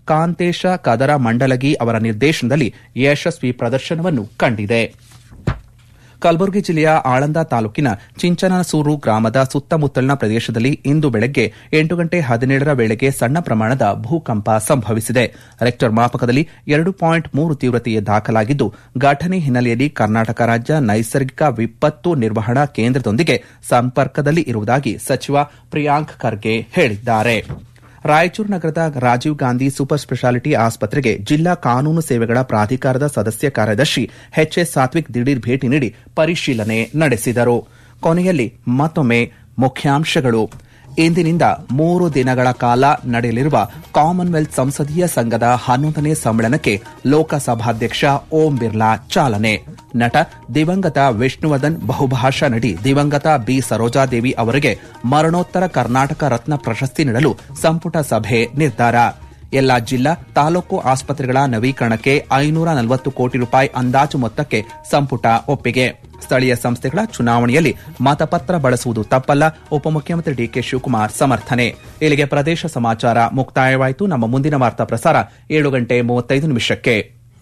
ಕಾಂತೇಶ ಕದರ ಮಂಡಲಗಿ ಅವರ ನಿರ್ದೇಶನದಲ್ಲಿ ಯಶಸ್ವಿ ಪ್ರದರ್ಶನವನ್ನು ಕಂಡಿದೆ ಕಲಬುರಗಿ ಜಿಲ್ಲೆಯ ಆಳಂದ ತಾಲೂಕಿನ ಚಿಂಚನಸೂರು ಗ್ರಾಮದ ಸುತ್ತಮುತ್ತಲಿನ ಪ್ರದೇಶದಲ್ಲಿ ಇಂದು ಬೆಳಗ್ಗೆ ಎಂಟು ಗಂಟೆ ಹದಿನೇಳರ ವೇಳೆಗೆ ಸಣ್ಣ ಪ್ರಮಾಣದ ಭೂಕಂಪ ಸಂಭವಿಸಿದೆ ರೆಕ್ಟರ್ ಮಾಪಕದಲ್ಲಿ ಎರಡು ಪಾಯಿಂಟ್ ಮೂರು ತೀವ್ರತೆಯೇ ದಾಖಲಾಗಿದ್ದು ಘಟನೆ ಹಿನ್ನೆಲೆಯಲ್ಲಿ ಕರ್ನಾಟಕ ರಾಜ್ಯ ನೈಸರ್ಗಿಕ ವಿಪತ್ತು ನಿರ್ವಹಣಾ ಕೇಂದ್ರದೊಂದಿಗೆ ಸಂಪರ್ಕದಲ್ಲಿ ಇರುವುದಾಗಿ ಸಚಿವ ಪ್ರಿಯಾಂಕ್ ಖರ್ಗೆ ಹೇಳಿದ್ದಾರೆ ರಾಯಚೂರು ನಗರದ ರಾಜೀವ್ ಗಾಂಧಿ ಸೂಪರ್ ಸ್ಪೆಷಾಲಿಟಿ ಆಸ್ಪತ್ರೆಗೆ ಜಿಲ್ಲಾ ಕಾನೂನು ಸೇವೆಗಳ ಪ್ರಾಧಿಕಾರದ ಸದಸ್ಯ ಕಾರ್ಯದರ್ಶಿ ಎಚ್ಎಸ್ ಸಾತ್ವಿಕ್ ದಿಢೀರ್ ಭೇಟಿ ನೀಡಿ ಪರಿಶೀಲನೆ ನಡೆಸಿದರು ಕೊನೆಯಲ್ಲಿ ಮತ್ತೊಮ್ಮೆ ಮುಖ್ಯಾಂಶಗಳು ಇಂದಿನಿಂದ ಮೂರು ದಿನಗಳ ಕಾಲ ನಡೆಯಲಿರುವ ಕಾಮನ್ವೆಲ್ತ್ ಸಂಸದೀಯ ಸಂಘದ ಹನ್ನೊಂದನೇ ಸಮ್ಮೇಳನಕ್ಕೆ ಲೋಕಸಭಾಧ್ಯಕ್ಷ ಓಂ ಬಿರ್ಲಾ ಚಾಲನೆ ನಟ ದಿವಂಗತ ವಿಷ್ಣುವರ್ಧನ್ ಬಹುಭಾಷಾ ನಟಿ ದಿವಂಗತ ಬಿ ಸರೋಜಾದೇವಿ ಅವರಿಗೆ ಮರಣೋತ್ತರ ಕರ್ನಾಟಕ ರತ್ನ ಪ್ರಶಸ್ತಿ ನೀಡಲು ಸಂಪುಟ ಸಭೆ ನಿರ್ಧಾರ ಎಲ್ಲಾ ಜಿಲ್ಲಾ ತಾಲೂಕು ಆಸ್ಪತ್ರೆಗಳ ನವೀಕರಣಕ್ಕೆ ಐನೂರ ನಲವತ್ತು ಕೋಟಿ ರೂಪಾಯಿ ಅಂದಾಜು ಮೊತ್ತಕ್ಕೆ ಸಂಪುಟ ಒಪ್ಪಿಗೆ ಸ್ಥಳೀಯ ಸಂಸ್ಥೆಗಳ ಚುನಾವಣೆಯಲ್ಲಿ ಮತಪತ್ರ ಬಳಸುವುದು ತಪ್ಪಲ್ಲ ಉಪಮುಖ್ಯಮಂತ್ರಿ ಡಿಕೆ ಶಿವಕುಮಾರ್ ಸಮರ್ಥನೆ ಇಲ್ಲಿಗೆ ಪ್ರದೇಶ ಸಮಾಚಾರ ಮುಕ್ತಾಯವಾಯಿತು ನಮ್ಮ ಮುಂದಿನ ವಾರ್ತಾ ಪ್ರಸಾರ ಏಳು ಗಂಟೆ ಮೂವತ್ತೈದು ನಿಮಿಷಕ್ಕೆ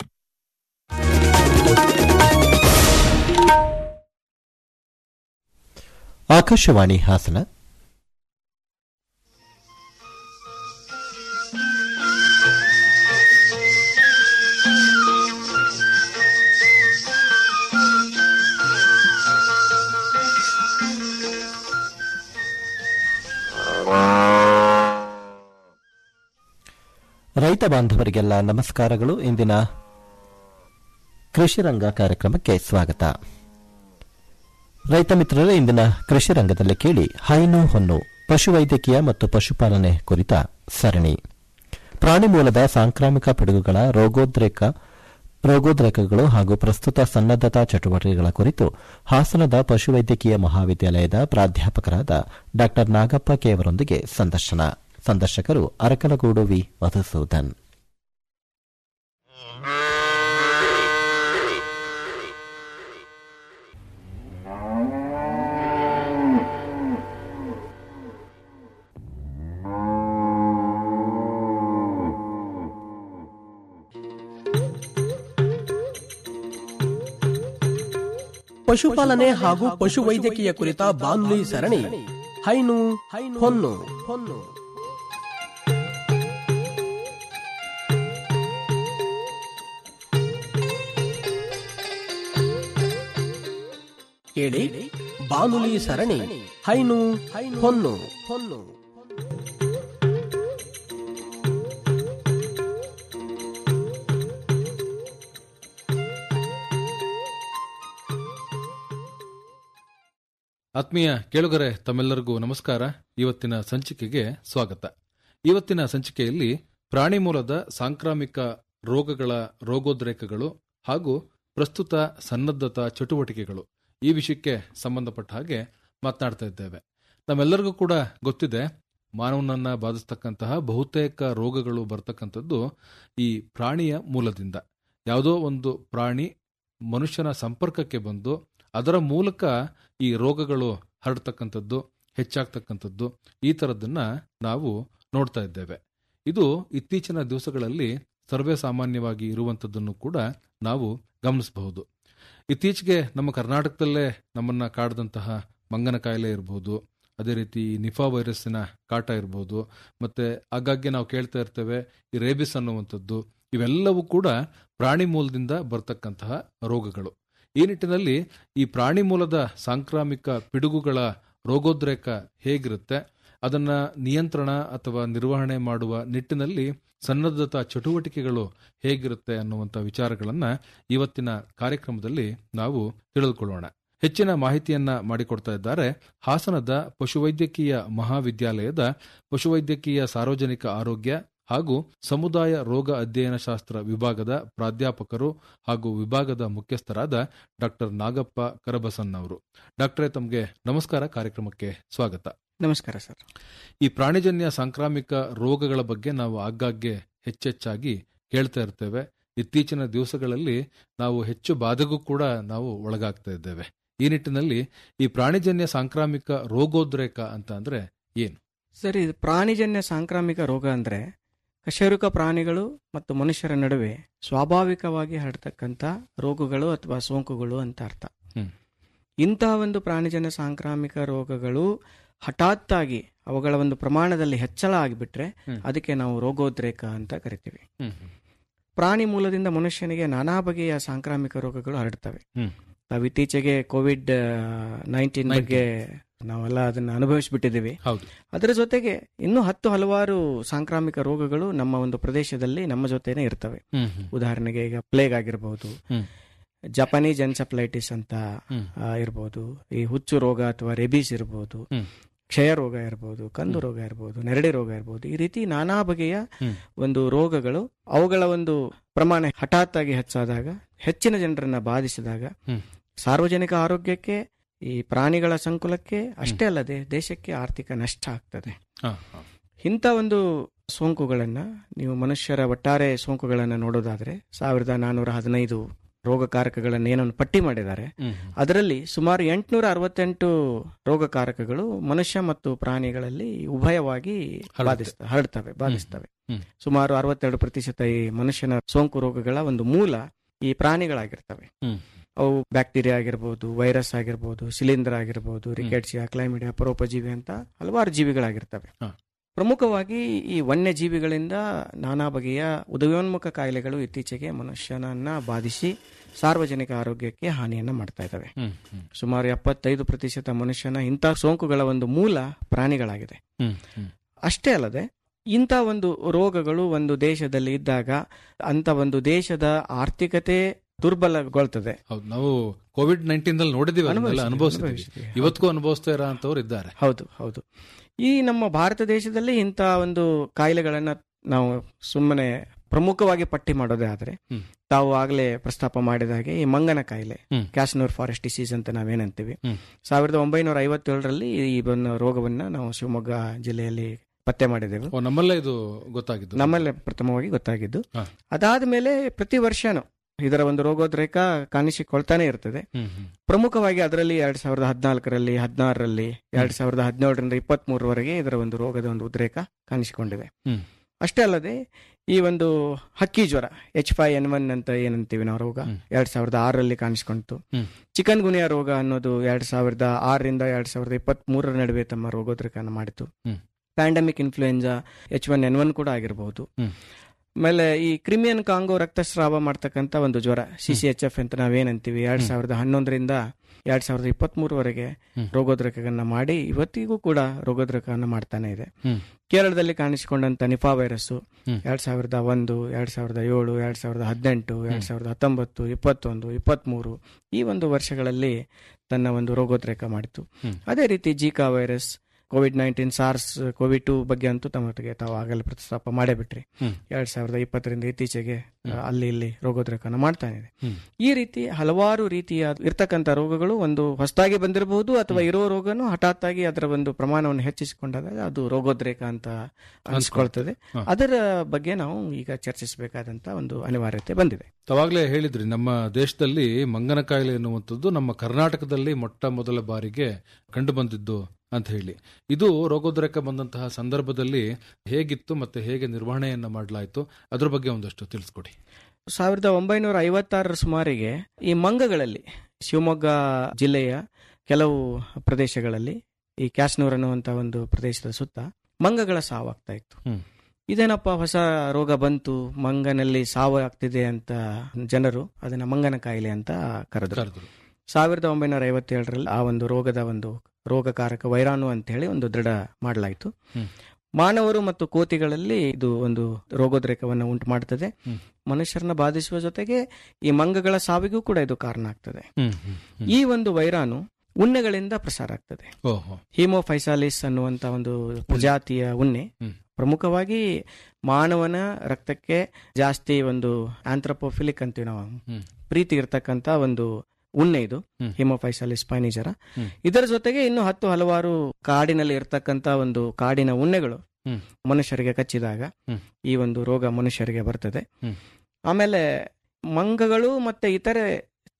ಆಕಾಶವಾಣಿ ಹಾಸನ ರೈತ ಬಾಂಧವರಿಗೆಲ್ಲ ನಮಸ್ಕಾರಗಳು ಇಂದಿನ ಕೃಷಿ ರಂಗ ಕಾರ್ಯಕ್ರಮಕ್ಕೆ ಸ್ವಾಗತ ರೈತ ಮಿತ್ರರೇ ಇಂದಿನ ಕೃಷಿ ರಂಗದಲ್ಲಿ ಕೇಳಿ ಹೈನು ಹೊನ್ನು ಪಶುವೈದ್ಯಕೀಯ ಮತ್ತು ಪಶುಪಾಲನೆ ಕುರಿತ ಸರಣಿ ಪ್ರಾಣಿ ಮೂಲದ ಸಾಂಕ್ರಾಮಿಕ ಪಿಡುಗುಗಳ ರೋಗೋದ್ರೇಕ ರೋಗೋದ್ರೇಕಗಳು ಹಾಗೂ ಪ್ರಸ್ತುತ ಸನ್ನದ್ದತಾ ಚಟುವಟಿಕೆಗಳ ಕುರಿತು ಹಾಸನದ ಪಶುವೈದ್ಯಕೀಯ ಮಹಾವಿದ್ಯಾಲಯದ ಪ್ರಾಧ್ಯಾಪಕರಾದ ಡಾ ನಾಗಪ್ಪ ಕೆ ಅವರೊಂದಿಗೆ ಸಂದರ್ಶನ ಸಂದರ್ಶಕರು ಅರಕಲಗೂಡು ವಿ ಮಧುಸೂದನ್ ಪಶುಪಾಲನೆ ಹಾಗೂ ಪಶುವೈದ್ಯಕೀಯ ಕುರಿತ ಬಾನುಲಿ ಸರಣಿ ಹೈನು ಹೊನ್ನು ಹೊನ್ನು ಕೇಳಿ ಬಾನುಲಿ ಸರಣಿ ಹೈನು ಹೊನ್ನು ಹೊನ್ನು ಆತ್ಮೀಯ ಕೇಳುಗರೆ ತಮ್ಮೆಲ್ಲರಿಗೂ ನಮಸ್ಕಾರ ಇವತ್ತಿನ ಸಂಚಿಕೆಗೆ ಸ್ವಾಗತ ಇವತ್ತಿನ ಸಂಚಿಕೆಯಲ್ಲಿ ಪ್ರಾಣಿ ಮೂಲದ ಸಾಂಕ್ರಾಮಿಕ ರೋಗಗಳ ರೋಗೋದ್ರೇಕಗಳು ಹಾಗೂ ಪ್ರಸ್ತುತ ಸನ್ನದ್ಧತಾ ಚಟುವಟಿಕೆಗಳು ಈ ವಿಷಯಕ್ಕೆ ಸಂಬಂಧಪಟ್ಟ ಹಾಗೆ ಮಾತನಾಡ್ತಾ ಇದ್ದೇವೆ ನಮ್ಮೆಲ್ಲರಿಗೂ ಕೂಡ ಗೊತ್ತಿದೆ ಮಾನವನನ್ನ ಬಾಧಿಸ್ತಕ್ಕಂತಹ ಬಹುತೇಕ ರೋಗಗಳು ಬರ್ತಕ್ಕಂಥದ್ದು ಈ ಪ್ರಾಣಿಯ ಮೂಲದಿಂದ ಯಾವುದೋ ಒಂದು ಪ್ರಾಣಿ ಮನುಷ್ಯನ ಸಂಪರ್ಕಕ್ಕೆ ಬಂದು ಅದರ ಮೂಲಕ ಈ ರೋಗಗಳು ಹರಡ್ತಕ್ಕಂಥದ್ದು ಹೆಚ್ಚಾಗ್ತಕ್ಕಂಥದ್ದು ಈ ಥರದ್ದನ್ನ ನಾವು ನೋಡ್ತಾ ಇದ್ದೇವೆ ಇದು ಇತ್ತೀಚಿನ ದಿವಸಗಳಲ್ಲಿ ಸರ್ವೇ ಸಾಮಾನ್ಯವಾಗಿ ಇರುವಂಥದ್ದನ್ನು ಕೂಡ ನಾವು ಗಮನಿಸಬಹುದು ಇತ್ತೀಚೆಗೆ ನಮ್ಮ ಕರ್ನಾಟಕದಲ್ಲೇ ನಮ್ಮನ್ನ ಕಾಡದಂತಹ ಮಂಗನ ಕಾಯಿಲೆ ಇರಬಹುದು ಅದೇ ರೀತಿ ನಿಫಾ ವೈರಸ್ಸಿನ ಕಾಟ ಇರಬಹುದು ಮತ್ತೆ ಆಗಾಗ್ಗೆ ನಾವು ಕೇಳ್ತಾ ಇರ್ತೇವೆ ಈ ರೇಬಿಸ್ ಅನ್ನುವಂಥದ್ದು ಇವೆಲ್ಲವೂ ಕೂಡ ಪ್ರಾಣಿ ಮೂಲದಿಂದ ಬರ್ತಕ್ಕಂತಹ ರೋಗಗಳು ಈ ನಿಟ್ಟಿನಲ್ಲಿ ಈ ಪ್ರಾಣಿ ಮೂಲದ ಸಾಂಕ್ರಾಮಿಕ ಪಿಡುಗುಗಳ ರೋಗೋದ್ರೇಕ ಹೇಗಿರುತ್ತೆ ಅದನ್ನ ನಿಯಂತ್ರಣ ಅಥವಾ ನಿರ್ವಹಣೆ ಮಾಡುವ ನಿಟ್ಟಿನಲ್ಲಿ ಸನ್ನದ್ಧತಾ ಚಟುವಟಿಕೆಗಳು ಹೇಗಿರುತ್ತೆ ಅನ್ನುವಂಥ ವಿಚಾರಗಳನ್ನ ಇವತ್ತಿನ ಕಾರ್ಯಕ್ರಮದಲ್ಲಿ ನಾವು ತಿಳಿದುಕೊಳ್ಳೋಣ ಹೆಚ್ಚಿನ ಮಾಹಿತಿಯನ್ನ ಮಾಡಿಕೊಡ್ತಾ ಇದ್ದಾರೆ ಹಾಸನದ ಪಶುವೈದ್ಯಕೀಯ ಮಹಾವಿದ್ಯಾಲಯದ ಪಶುವೈದ್ಯಕೀಯ ಸಾರ್ವಜನಿಕ ಆರೋಗ್ಯ ಹಾಗೂ ಸಮುದಾಯ ರೋಗ ಅಧ್ಯಯನ ಶಾಸ್ತ್ರ ವಿಭಾಗದ ಪ್ರಾಧ್ಯಾಪಕರು ಹಾಗೂ ವಿಭಾಗದ ಮುಖ್ಯಸ್ಥರಾದ ಡಾಕ್ಟರ್ ನಾಗಪ್ಪ ಕರಬಸನ್ ಅವರು ಡಾಕ್ಟರೇ ತಮಗೆ ನಮಸ್ಕಾರ ಕಾರ್ಯಕ್ರಮಕ್ಕೆ ಸ್ವಾಗತ ನಮಸ್ಕಾರ ಸರ್ ಈ ಪ್ರಾಣಿಜನ್ಯ ಸಾಂಕ್ರಾಮಿಕ ರೋಗಗಳ ಬಗ್ಗೆ ನಾವು ಆಗಾಗ್ಗೆ ಹೆಚ್ಚೆಚ್ಚಾಗಿ ಕೇಳ್ತಾ ಇರ್ತೇವೆ ಇತ್ತೀಚಿನ ದಿವಸಗಳಲ್ಲಿ ನಾವು ಹೆಚ್ಚು ಬಾಧೆಗೂ ಕೂಡ ನಾವು ಒಳಗಾಗ್ತಾ ಇದ್ದೇವೆ ಈ ನಿಟ್ಟಿನಲ್ಲಿ ಈ ಪ್ರಾಣಿಜನ್ಯ ಸಾಂಕ್ರಾಮಿಕ ರೋಗೋದ್ರೇಕ ಅಂತ ಅಂದ್ರೆ ಏನು ಸರ್ ಇದು ಪ್ರಾಣಿಜನ್ಯ ಸಾಂಕ್ರಾಮಿಕ ರೋಗ ಅಂದ್ರೆ ಕಶೇರುಕ ಪ್ರಾಣಿಗಳು ಮತ್ತು ಮನುಷ್ಯರ ನಡುವೆ ಸ್ವಾಭಾವಿಕವಾಗಿ ಹರಡ್ತಕ್ಕಂಥ ರೋಗಗಳು ಅಥವಾ ಸೋಂಕುಗಳು ಅಂತ ಅರ್ಥ ಹ್ಮ್. ಇಂತಹ ಒಂದು ಪ್ರಾಣಿಜನ್ಯ ಸಾಂಕ್ರಾಮಿಕ ರೋಗಗಳು ಹಠಾತ್ತಾಗಿ ಅವುಗಳ ಒಂದು ಪ್ರಮಾಣದಲ್ಲಿ ಹೆಚ್ಚಳ ಆಗಿಬಿಟ್ರೆ ಹ್ಮ್. ಅದಕ್ಕೆ ನಾವು ರೋಗೋದ್ರೇಕ ಅಂತ ಕರಿತೀವಿ ಹ್ಮ್ ಹ್ಮ್. ಪ್ರಾಣಿ ಮೂಲದಿಂದ ಮನುಷ್ಯನಿಗೆ ನಾನಾ ಬಗೆಯ ಸಾಂಕ್ರಾಮಿಕ ರೋಗಗಳು ಹರಡ್ತವೆ ಹ್ಮ್. ನಾವು ಇತ್ತೀಚೆಗೆ ಕೋವಿಡ್ ನೈನ್ಟೀನ್ ಬಗ್ಗೆ ನಾವೆಲ್ಲ ಅದನ್ನ ಅನುಭವಿಸ್ಬಿಟ್ಟಿದ್ದೀವಿ ಹೌದು ಅದರ ಜೊತೆಗೆ ಇನ್ನೂ ಹತ್ತು ಹಲವಾರು ಸಾಂಕ್ರಾಮಿಕ ರೋಗಗಳು ನಮ್ಮ ಒಂದು ಪ್ರದೇಶದಲ್ಲಿ ನಮ್ಮ ಜೊತೆನೆ ಇರ್ತವೆ ಹ್ಮ್ ಹ್ಮ್. ಉದಾಹರಣೆಗೆ ಈಗ ಪ್ಲೇಗ್ ಆಗಿರ್ಬೋದು ಹ್ಮ್. ಜಪಾನೀಸ್ ಎನ್ಸೆಫಲೈಟಿಸ್ ಅಂತ ಹ್ಮ್. ಆ, ಇರ್ಬೋದು ಈ ಹುಚ್ಚು ರೋಗ ಅಥವಾ ರೆಬೀಸ್ ಇರ್ಬೋದು ಹ್ಮ್. ಕ್ಷಯ ರೋಗ ಇರ್ಬೋದು ಕಂದು ರೋಗ ಇರ್ಬೋದು ನೆರಳೆ ರೋಗ ಇರ್ಬೋದು ಈ ರೀತಿ ನಾನಾ ಬಗೆಯ ಹ್ಮ್. ಒಂದು ರೋಗಗಳು ಅವುಗಳ ಒಂದು ಪ್ರಮಾಣ ಹಠಾತ್ ಆಗಿ ಹೆಚ್ಚಾದಾಗ ಹೆಚ್ಚಿನ ಜನರನ್ನ ಬಾಧಿಸಿದಾಗ ಹ್ಮ್. ಸಾರ್ವಜನಿಕ ಆರೋಗ್ಯಕ್ಕೆ ಈ ಪ್ರಾಣಿಗಳ ಸಂಕುಲಕ್ಕೆ ಅಷ್ಟೇ ಅಲ್ಲದೆ ದೇಶಕ್ಕೆ ಆರ್ಥಿಕ ನಷ್ಟ ಆಗ್ತದೆ ಹಾ, ಹಾ. ಇಂಥ ಒಂದು ಸೋಂಕುಗಳನ್ನ ನೀವು ಮನುಷ್ಯರ ಒಟ್ಟಾರೆ ಸೋಂಕುಗಳನ್ನ ನೋಡೋದಾದ್ರೆ ಸಾವಿರದ ನಾನ್ನೂರ ಹದಿನೈದು ರೋಗಕಾರಕಗಳನ್ನ ಏನನ್ನು ಪಟ್ಟಿ ಮಾಡಿದ್ದಾರೆ ಹ್ಮ್ ಹ್ಮ್. ಅದರಲ್ಲಿ ಸುಮಾರು ಎಂಟುನೂರ ಅರವತ್ತೆಂಟು ರೋಗಕಾರಕಗಳು ಮನುಷ್ಯ ಮತ್ತು ಪ್ರಾಣಿಗಳಲ್ಲಿ ಉಭಯವಾಗಿ ಹರಡುತ್ತೆ. ಬಾಧಿಸ್ತವೆ ಹರಡ್ತವೆ ಬಾಧಿಸ್ತವೆ ಹ್ಮ್. ಸುಮಾರು ಅರವತ್ತೆರಡು ಪ್ರತಿಶತ ಈ ಮನುಷ್ಯನ ಸೋಂಕು ರೋಗಗಳ ಒಂದು ಮೂಲ ಈ ಪ್ರಾಣಿಗಳಾಗಿರ್ತವೆ ಹ್ಮ್. ಅವು ಬ್ಯಾಕ್ಟೀರಿಯಾ ಆಗಿರ್ಬೋದು ವೈರಸ್ ಆಗಿರ್ಬೋದು ಶಿಲೀಂಧ್ರ ಆಗಿರ್ಬೋದು ರಿಕೆಟ್ಸಿಯಾ ಕ್ಲೈಮಿಡಿಯಾ ಪರೋಪಜೀವಿ ಅಂತ ಹಲವಾರು ಜೀವಿಗಳಾಗಿರ್ತವೆ ಹ. ಪ್ರಮುಖವಾಗಿ ಈ ವನ್ಯ ಜೀವಿಗಳಿಂದ ನಾನಾ ಬಗೆಯ ಉದಯೋನ್ಮುಖ ಕಾಯಿಲೆಗಳು ಇತ್ತೀಚೆಗೆ ಮನುಷ್ಯನನ್ನ ಬಾಧಿಸಿ ಸಾರ್ವಜನಿಕ ಆರೋಗ್ಯಕ್ಕೆ ಹಾನಿಯನ್ನ ಮಾಡ್ತಾ ಇದ್ದಾವೆ ಹ್ಮ್ ಹ್ಮ್. ಸುಮಾರು ಎಪ್ಪತ್ತೈದು ಪ್ರತಿಶತ ಮನುಷ್ಯನ ಇಂಥ ಸೋಂಕುಗಳ ಒಂದು ಮೂಲ ಪ್ರಾಣಿಗಳಾಗಿದೆ ಹ್ಮ್ ಹ್ಮ್. ಅಷ್ಟೇ ಅಲ್ಲದೆ ಇಂಥ ಒಂದು ರೋಗಗಳು ಒಂದು ದೇಶದಲ್ಲಿ ಇದ್ದಾಗ ಅಂತ ಒಂದು ದೇಶದ ಆರ್ಥಿಕತೆ ದುರ್ಬಲಗೊಳ್ತದೆ ಹೌದು ನಾವು ಕೋವಿಡ್ ನೈನ್ಟೀನ್ ದಲ್ಲಿ ನೋಡಿದೀವಿ ಅದನ್ನೆಲ್ಲ ಅನುಭವಿಸಿದ್ದೀವಿ, ಅನುಭವಿಸಿದ್ದೀವಿ ಅನುಭವಿಸಿದ್ದೀವಿ. ಇವತ್ತಿಗೂ ಅನುಭವಿಸ್ತಾ ಇರೋ ಅಂತವ್ರು ಇದ್ದಾರೆ ಹೌದು ಹೌದು ಈ ನಮ್ಮ ಭಾರತ ದೇಶದಲ್ಲಿ ಇಂಥ ಒಂದು ಕಾಯಿಲೆಗಳನ್ನ ನಾವು ಸುಮ್ಮನೆ ಪ್ರಮುಖವಾಗಿ ಪಟ್ಟಿ ಮಾಡೋದೇ ಆದ್ರೆ ಹ್ಮ್. ತಾವು ಆಗಲೇ ಪ್ರಸ್ತಾಪ ಮಾಡಿದ ಹಾಗೆ ಈ ಮಂಗನ ಕಾಯಿಲೆ ಹ್ಮ್. ಕ್ಯಾಶ್ನೂರ್ ಫಾರೆಸ್ಟ್ ಡಿಸೀಸ್ ಅಂತ ನಾವೇನಂತೀವಿ ಹ್ಮ್. ಸಾವಿರದ ಒಂಬೈನೂರ ಐವತ್ತೇಳರಲ್ಲಿ ಈ ಒಂದು ರೋಗವನ್ನ ನಾವು ಶಿವಮೊಗ್ಗ ಜಿಲ್ಲೆಯಲ್ಲಿ ಪತ್ತೆ ಮಾಡಿದೆವು ಓ ನಮ್ಮಲ್ಲೇ ಇದು ಗೊತ್ತಾಗಿದ್ದು ನಮ್ಮಲ್ಲೇ ಪ್ರಥಮವಾಗಿ ಗೊತ್ತಾಗಿದ್ದು ಹಾ. ಅದಾದ ಮೇಲೆ ಪ್ರತಿ ವರ್ಷನೂ ಇದರ ಒಂದು ರೋಗೋದ್ರೇಕ ಕಾಣಿಸಿಕೊಳ್ತಾನೆ ಇರ್ತದೆ ಹ್ಮ್ ಹ್ಮ್. ಪ್ರಮುಖವಾಗಿ ಅದರಲ್ಲಿ ಎರಡ್ ಸಾವಿರದ ಹದಿನಾಲ್ಕರಲ್ಲಿ ಹದಿನಾರರಲ್ಲಿ ಎರಡ್ ಸಾವಿರದ ಹದಿನೇಳರಿಂದ ಇಪ್ಪತ್ತ್ ಮೂರರವರೆಗೆ ಇದರ ಒಂದು ರೋಗದ ಒಂದು ಉದ್ರೇಕ ಕಾಣಿಸಿಕೊಂಡಿದೆ ಹ್ಮ್. ಅಷ್ಟೇ ಅಲ್ಲದೆ ಈ ಒಂದು ಹಕ್ಕಿ ಜ್ವರ ಎಚ್ ಫೈ ಎನ್ ಒನ್ ಅಂತ ಏನಂತೀವಿ ನಾವು ರೋಗ ಹ್ಮ್. ಎರಡ್ ಸಾವಿರದ ಆರರಲ್ಲಿ ಕಾಣಿಸಿಕೊಂಡಿತು ಹ್ಮ್. ಚಿಕನ್ ಗುನಿಯಾ ರೋಗ ಅನ್ನೋದು ಎರಡ್ ಸಾವಿರದ ಆರರಿಂದ ಎರಡ್ ಸಾವಿರದ ಇಪ್ಪತ್ತ್ ಮೂರರ ನಡುವೆ ತಮ್ಮ ರೋಗೋದ್ರೇಕನ ಮಾಡಿತು ಹ್ಮ್. Pandemic influenza H one N one ಕೂಡ ಆಗಿರಬಹುದು ಹ್ಮ್. ಆಮೇಲೆ ಈ ಕ್ರಿಮಿಯನ್ ಕಾಂಗೋ ರಕ್ತಸ್ರಾವ ಮಾಡ್ತಕ್ಕಂಥ ಒಂದು ಜ್ವರ ಸಿ ಸಿ ಎಚ್ ಎಫ್ ಅಂತ ನಾವೇನಂತೀವಿ ಎರಡ್ ಸಾವಿರದ ಹನ್ನೊಂದರಿಂದ ಎರಡ್ ಸಾವಿರದ ಇಪ್ಪತ್ತ್ ಮೂರವರೆಗೆ ಹ್ಮ್. ರೋಗೋದ್ರೇಕಗಳನ್ನ ಮಾಡಿ ಇವತ್ತಿಗೂ ಕೂಡ ರೋಗೋದ್ರೇಕವನ್ನು ಮಾಡ್ತಾನೆ ಇದೆ ಹ್ಮ್. ಕೇರಳದಲ್ಲಿ ಕಾಣಿಸಿಕೊಂಡಂತ ನಿಫಾ ವೈರಸ್ಸು ಹ್ಮ್. ಎರಡ್ ಸಾವಿರದ ಒಂದು ಎರಡ್ ಸಾವಿರದ ಏಳು ಎರಡ್ ಸಾವಿರದ ಹದಿನೆಂಟು ಎರಡ್ ಸಾವಿರದ ಹತ್ತೊಂಬತ್ತು ಇಪ್ಪತ್ತೊಂದು ಇಪ್ಪತ್ಮೂರು ಈ ಒಂದು ವರ್ಷಗಳಲ್ಲಿ ತನ್ನ ಒಂದು ರೋಗೋದ್ರೇಕ ಮಾಡಿತು ಹ್ಮ್. ಅದೇ ರೀತಿ Zika virus COVID nineteen SARS COVID two ಬಗ್ಗೆ ಅಂತೂ ತಮಗೆ ತಾವು ಆಗಲೇ ಪ್ರಸ್ತಾಪ ಮಾಡೇ ಬಿಟ್ರಿ ಹ್ಮ್. ಎರಡ್ ಸಾವಿರದ ಇಪ್ಪತ್ತರಿಂದ ಇತ್ತೀಚೆಗೆ ಆ, ಅಲ್ಲಿ ಇಲ್ಲಿ ರೋಗೋದ್ರೇಕನ ಮಾಡ್ತಾ ಇದೆ ಹ್ಮ್. ಈ ರೀತಿ ಹಲವಾರು ರೀತಿಯ ಇರ್ತಕ್ಕಂಥ ರೋಗಗಳು ಒಂದು ಹೊಸದಾಗಿ ಬಂದಿರಬಹುದು ಅಥವಾ ಇರೋ ರೋಗನು ಹಠಾತ್ ಆಗಿ ಅದರ ಒಂದು ಪ್ರಮಾಣವನ್ನು ಹೆಚ್ಚಿಸಿಕೊಂಡಾಗ ಅದು ರೋಗೋದ್ರೇಕ ಅಂತ ಅನಿಸ್ಕೊಳ್ತದೆ ಹ. ಅದರ ಬಗ್ಗೆ ನಾವು ಈಗ ಚರ್ಚಿಸಬೇಕಾದಂತ ಒಂದು ಅನಿವಾರ್ಯತೆ ಬಂದಿದೆ ತಾವಾಗ್ಲೇ ಹೇಳಿದ್ರಿ ನಮ್ಮ ದೇಶದಲ್ಲಿ ಮಂಗನ ಕಾಯಿಲೆ ಎನ್ನುವಂಥದ್ದು ನಮ್ಮ ಕರ್ನಾಟಕದಲ್ಲಿ ಮೊಟ್ಟ ಮೊದಲ ಬಾರಿಗೆ ಕಂಡು ಬಂದಿದ್ದು ಅಂತ ಹೇಳಿ ಇದು ರೋಗೋದ್ರೇಕ ಬಂದಂತಹ ಸಂದರ್ಭದಲ್ಲಿ ಹೇಗಿತ್ತು ಮತ್ತೆ ಹೇಗೆ ನಿರ್ವಹಣೆಯನ್ನ ಮಾಡಲಾಯಿತು ಅದ್ರ ಬಗ್ಗೆ ಒಂದಷ್ಟು ತಿಳಿಸ್ಕೊಡಿ ಸಾವಿರದ ಒಂಬೈನೂರ ಐವತ್ತಾರರ ಸುಮಾರಿಗೆ ಈ ಮಂಗಗಳಲ್ಲಿ ಶಿವಮೊಗ್ಗ ಜಿಲ್ಲೆಯ ಕೆಲವು ಪ್ರದೇಶಗಳಲ್ಲಿ ಈ ಕ್ಯಾಶ್ನೂರ್ ಅನ್ನುವಂತ ಒಂದು ಪ್ರದೇಶದ ಸುತ್ತ ಮಂಗಗಳ ಸಾವಾಗ್ತಾ ಇತ್ತು ಹ್ಮ್. ಇದೇನಪ್ಪ ಹೊಸ ರೋಗ ಬಂತು ಮಂಗನಲ್ಲಿ ಸಾವು ಆಗ್ತಿದೆ ಅಂತ ಜನರು ಅದನ್ನ ಮಂಗನ ಕಾಯಿಲೆ ಅಂತ ಕರೆದ್ರು ಕರೆದ್ರು ಸಾವಿರದ ಒಂಬೈನೂರ ಐವತ್ತೇಳರಲ್ಲಿ ಆ ಒಂದು ರೋಗದ ಒಂದು ರೋಗಕಾರಕ ವೈರಾಣು ಅಂತ ಹೇಳಿ ಒಂದು ದೃಢ ಮಾಡಲಾಯಿತು ಹ್ಮ್. ಮಾನವರು ಮತ್ತು ಕೋತಿಗಳಲ್ಲಿ ಇದು ಒಂದು ರೋಗೋದ್ರೇಕವನ್ನು ಉಂಟು ಮಾಡುತ್ತದೆ ಹ್ಮ್. ಮನುಷ್ಯರನ್ನ ಬಾಧಿಸುವ ಜೊತೆಗೆ ಈ ಮಂಗಗಳ ಸಾವಿಗೂ ಕೂಡ ಇದು ಕಾರಣ ಆಗ್ತದೆ ಹ್ಮ್ ಹ್ಮ್ ಹ್ಮ್. ಈ ಒಂದು ವೈರಾಣು ಉಣ್ಣೆಗಳಿಂದ ಪ್ರಸಾರ ಆಗ್ತದೆ ಓಹೋ ಹಿಮೋಫೈಸಾಲಿಸ್ ಅನ್ನುವಂತ ಒಂದು ಪ್ರಜಾತಿಯ ಉಣ್ಣೆ ಹ್ಮ್. ಪ್ರಮುಖವಾಗಿ ಮಾನವನ ರಕ್ತಕ್ಕೆ ಜಾಸ್ತಿ ಒಂದು ಆಂಥ್ರಪೋಫಿಲಿಕ್ ಅಂತೀವಿ ನಾವು ಹ್ಮ್. ಪ್ರೀತಿ ಇರತಕ್ಕಂತ ಒಂದು ಉಣ್ಣೆ ಇದು ಹ್ಮ್. ಹಿಮೋಫೈಸಾಲಿಸ್ ಪೈನಿಜರ ಹ್ಮ್. ಇದರ ಜೊತೆಗೆ ಇನ್ನು ಹತ್ತು ಹಲವಾರು ಕಾಡಿನಲ್ಲಿ ಇರತಕ್ಕಂತ ಒಂದು ಕಾಡಿನ ಉಣ್ಣೆಗಳು ಹ್ಮ್. ಮನುಷ್ಯರಿಗೆ ಕಚ್ಚಿದಾಗ ಹ್ಮ್. ಈ ಒಂದು ರೋಗ ಮನುಷ್ಯರಿಗೆ ಬರ್ತದೆ ಹ್ಮ್. ಆಮೇಲೆ ಮಂಗಗಳು ಮತ್ತೆ ಇತರೆ